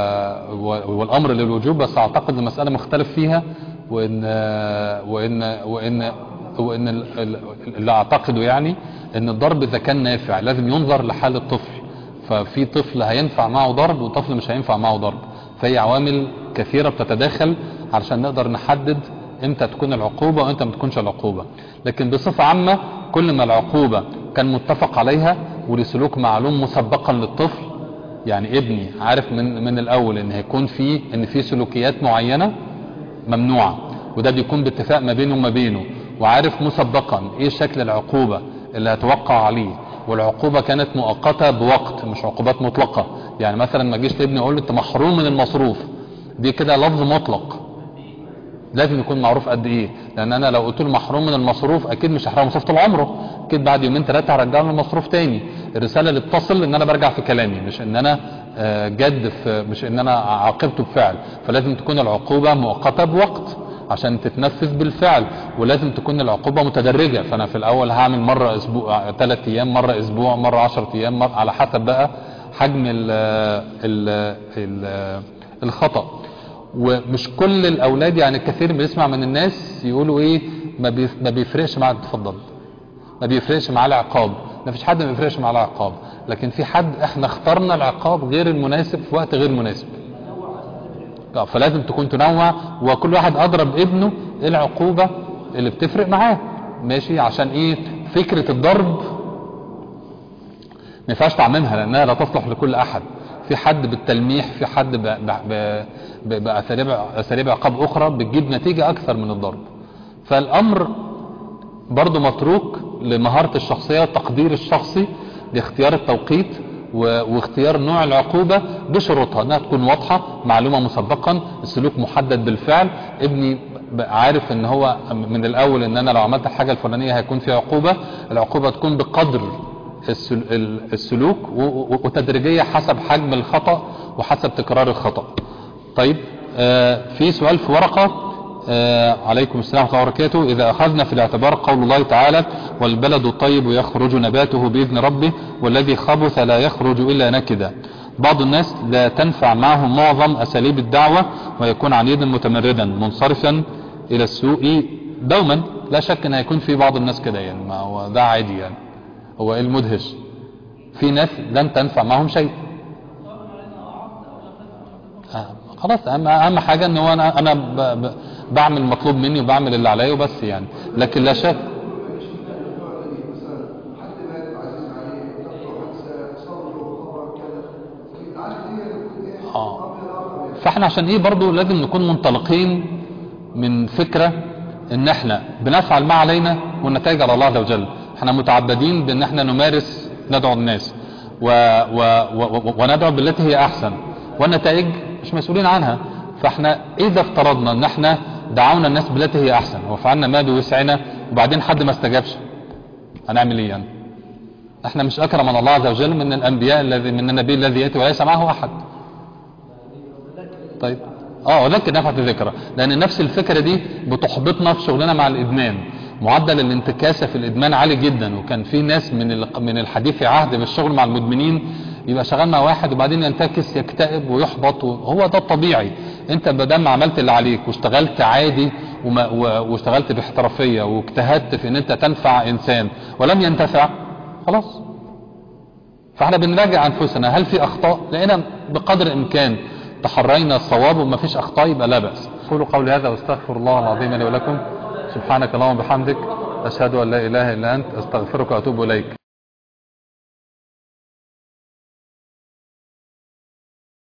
هو هو الامر للوجوب بس اعتقد المسألة مختلف فيها وان آه، وان وان وان ال- ال- اللي اعتقده يعني ان الضرب اذا كان نافع لازم ينظر لحال الطفل ففي طفل هينفع معه ضرب وطفل مش هينفع معه ضرب فهي عوامل كثيرة بتتداخل علشان نقدر نحدد امتى تكون العقوبة وامتى ما تكونش العقوبة لكن بصفة عامة كل ما العقوبة كان متفق عليها ولسلوك معلوم مسبقا للطفل يعني ابني عارف من من الاول ان هيكون في ان في سلوكيات معينة ممنوعة وده بيكون باتفاق ما بينه وما بينه وعارف مسبقا ايه شكل العقوبة اللي هتوقع عليه والعقوبة كانت مؤقتة بوقت مش عقوبات مطلقة يعني مثلا ما جيش لابني اقول له انت محروم من المصروف دي كده لفظ مطلق لازم يكون معروف قد ايه لان انا لو قلت له محروم من المصروف اكيد مش هحرمه مصروف طول عمره اكيد بعد يومين ثلاثه هرجع له المصروف تاني الرساله اللي بتصل ان انا برجع في كلامي مش ان انا آه، جد في مش ان انا عاقبته بفعل فلازم تكون العقوبه مؤقته بوقت عشان تتنفذ بالفعل ولازم تكون العقوبه متدرجه فانا في الاول هعمل مره اسبوع ثلاث ايام مره اسبوع مره 10 ايام مرة على حسب بقى حجم ال ال ال الخطأ ومش كل الاولاد يعني كثير بنسمع من الناس يقولوا ايه ما بي- ما بيفرقش معاك اتفضل ما بيفرقش معاه العقاب ما فيش حد ما بيفرقش معاه العقاب لكن في حد احنا اخترنا العقاب غير المناسب في وقت غير مناسب آه، فلازم تكون تنوع وكل واحد اضرب ابنه إيه العقوبة اللي بتفرق معاه ماشي عشان ايه فكرة الضرب ما ينفعش تعممها لانها لا تصلح لكل احد في حد بالتلميح في حد ب- ب- ب- ب- باساليب اساليب عقاب اخرى بتجيب نتيجة اكثر من الضرب فالامر برضو متروك لمهارة الشخصية والتقدير الشخصي لاختيار التوقيت و- واختيار نوع العقوبة بشروطها انها تكون واضحة معلومة مسبقا السلوك محدد بالفعل ابني ب- عارف ان هو من الاول ان انا لو عملت الحاجة الفلانية هيكون في عقوبة العقوبة تكون بقدر السل- ال- السلوك و- و- وتدريجية حسب حجم الخطأ وحسب تكرار الخطأ طيب آه في سؤال في ورقة آه عليكم السلام ورحمة الله وبركاته إذا أخذنا في الاعتبار قول الله تعالى والبلد الطيب يخرج نباته بإذن ربه والذي خبث لا يخرج إلا نكدا بعض الناس لا تنفع معه معظم أساليب الدعوة ويكون عنيدا متمردا منصرفا إلى السوء دوما لا شك أن هيكون في بعض الناس كده يعني ما هو ده عادي يعني هو إيه المدهش في ناس لن تنفع معهم شيء آه، خلاص اهم اهم حاجه ان هو انا انا ب- ب- بعمل المطلوب مني وبعمل اللي عليا وبس يعني لكن لا شك مثلا حد مات عزيز عليه ذكر حادثه صبر خبر كذا العادة دي تكون ايه؟ آه. قبل الاخر يعني. فاحنا عشان ايه برضو لازم نكون منطلقين من فكرة ان احنا بنفعل ما علينا والنتائج على الله عز وجل احنا متعبدين بان احنا نمارس ندعو الناس و و و وندعو بالتي هي احسن والنتائج مش مسؤولين عنها فاحنا اذا افترضنا ان احنا دعونا الناس بالتي هي احسن وفعلنا ما بوسعنا وبعدين حد ما استجابش هنعمل ايه يعني احنا مش اكرم من الله عز وجل من الانبياء الذي من النبي الذي ياتي وليس معه احد طيب اه ولكن نفعت الذكرى لان نفس الفكرة دي بتحبطنا في شغلنا مع الادمان معدل الانتكاسة في الادمان عالي جدا وكان في ناس من ال- من الحديث عهد بالشغل مع المدمنين يبقى شغال مع واحد وبعدين ينتكس يكتئب ويحبط وهو ده الطبيعي انت بدل عملت اللي عليك واشتغلت عادي وما و- واشتغلت باحترافية واجتهدت في ان انت تنفع انسان ولم ينتفع خلاص فاحنا بنراجع انفسنا هل في اخطاء لقينا بقدر الامكان تحرينا الصواب وما فيش اخطاء يبقى لا باس قولوا قولي هذا واستغفر الله العظيم لي ولكم سبحانك اللهم وبحمدك اشهد ان لا اله الا انت استغفرك واتوب اليك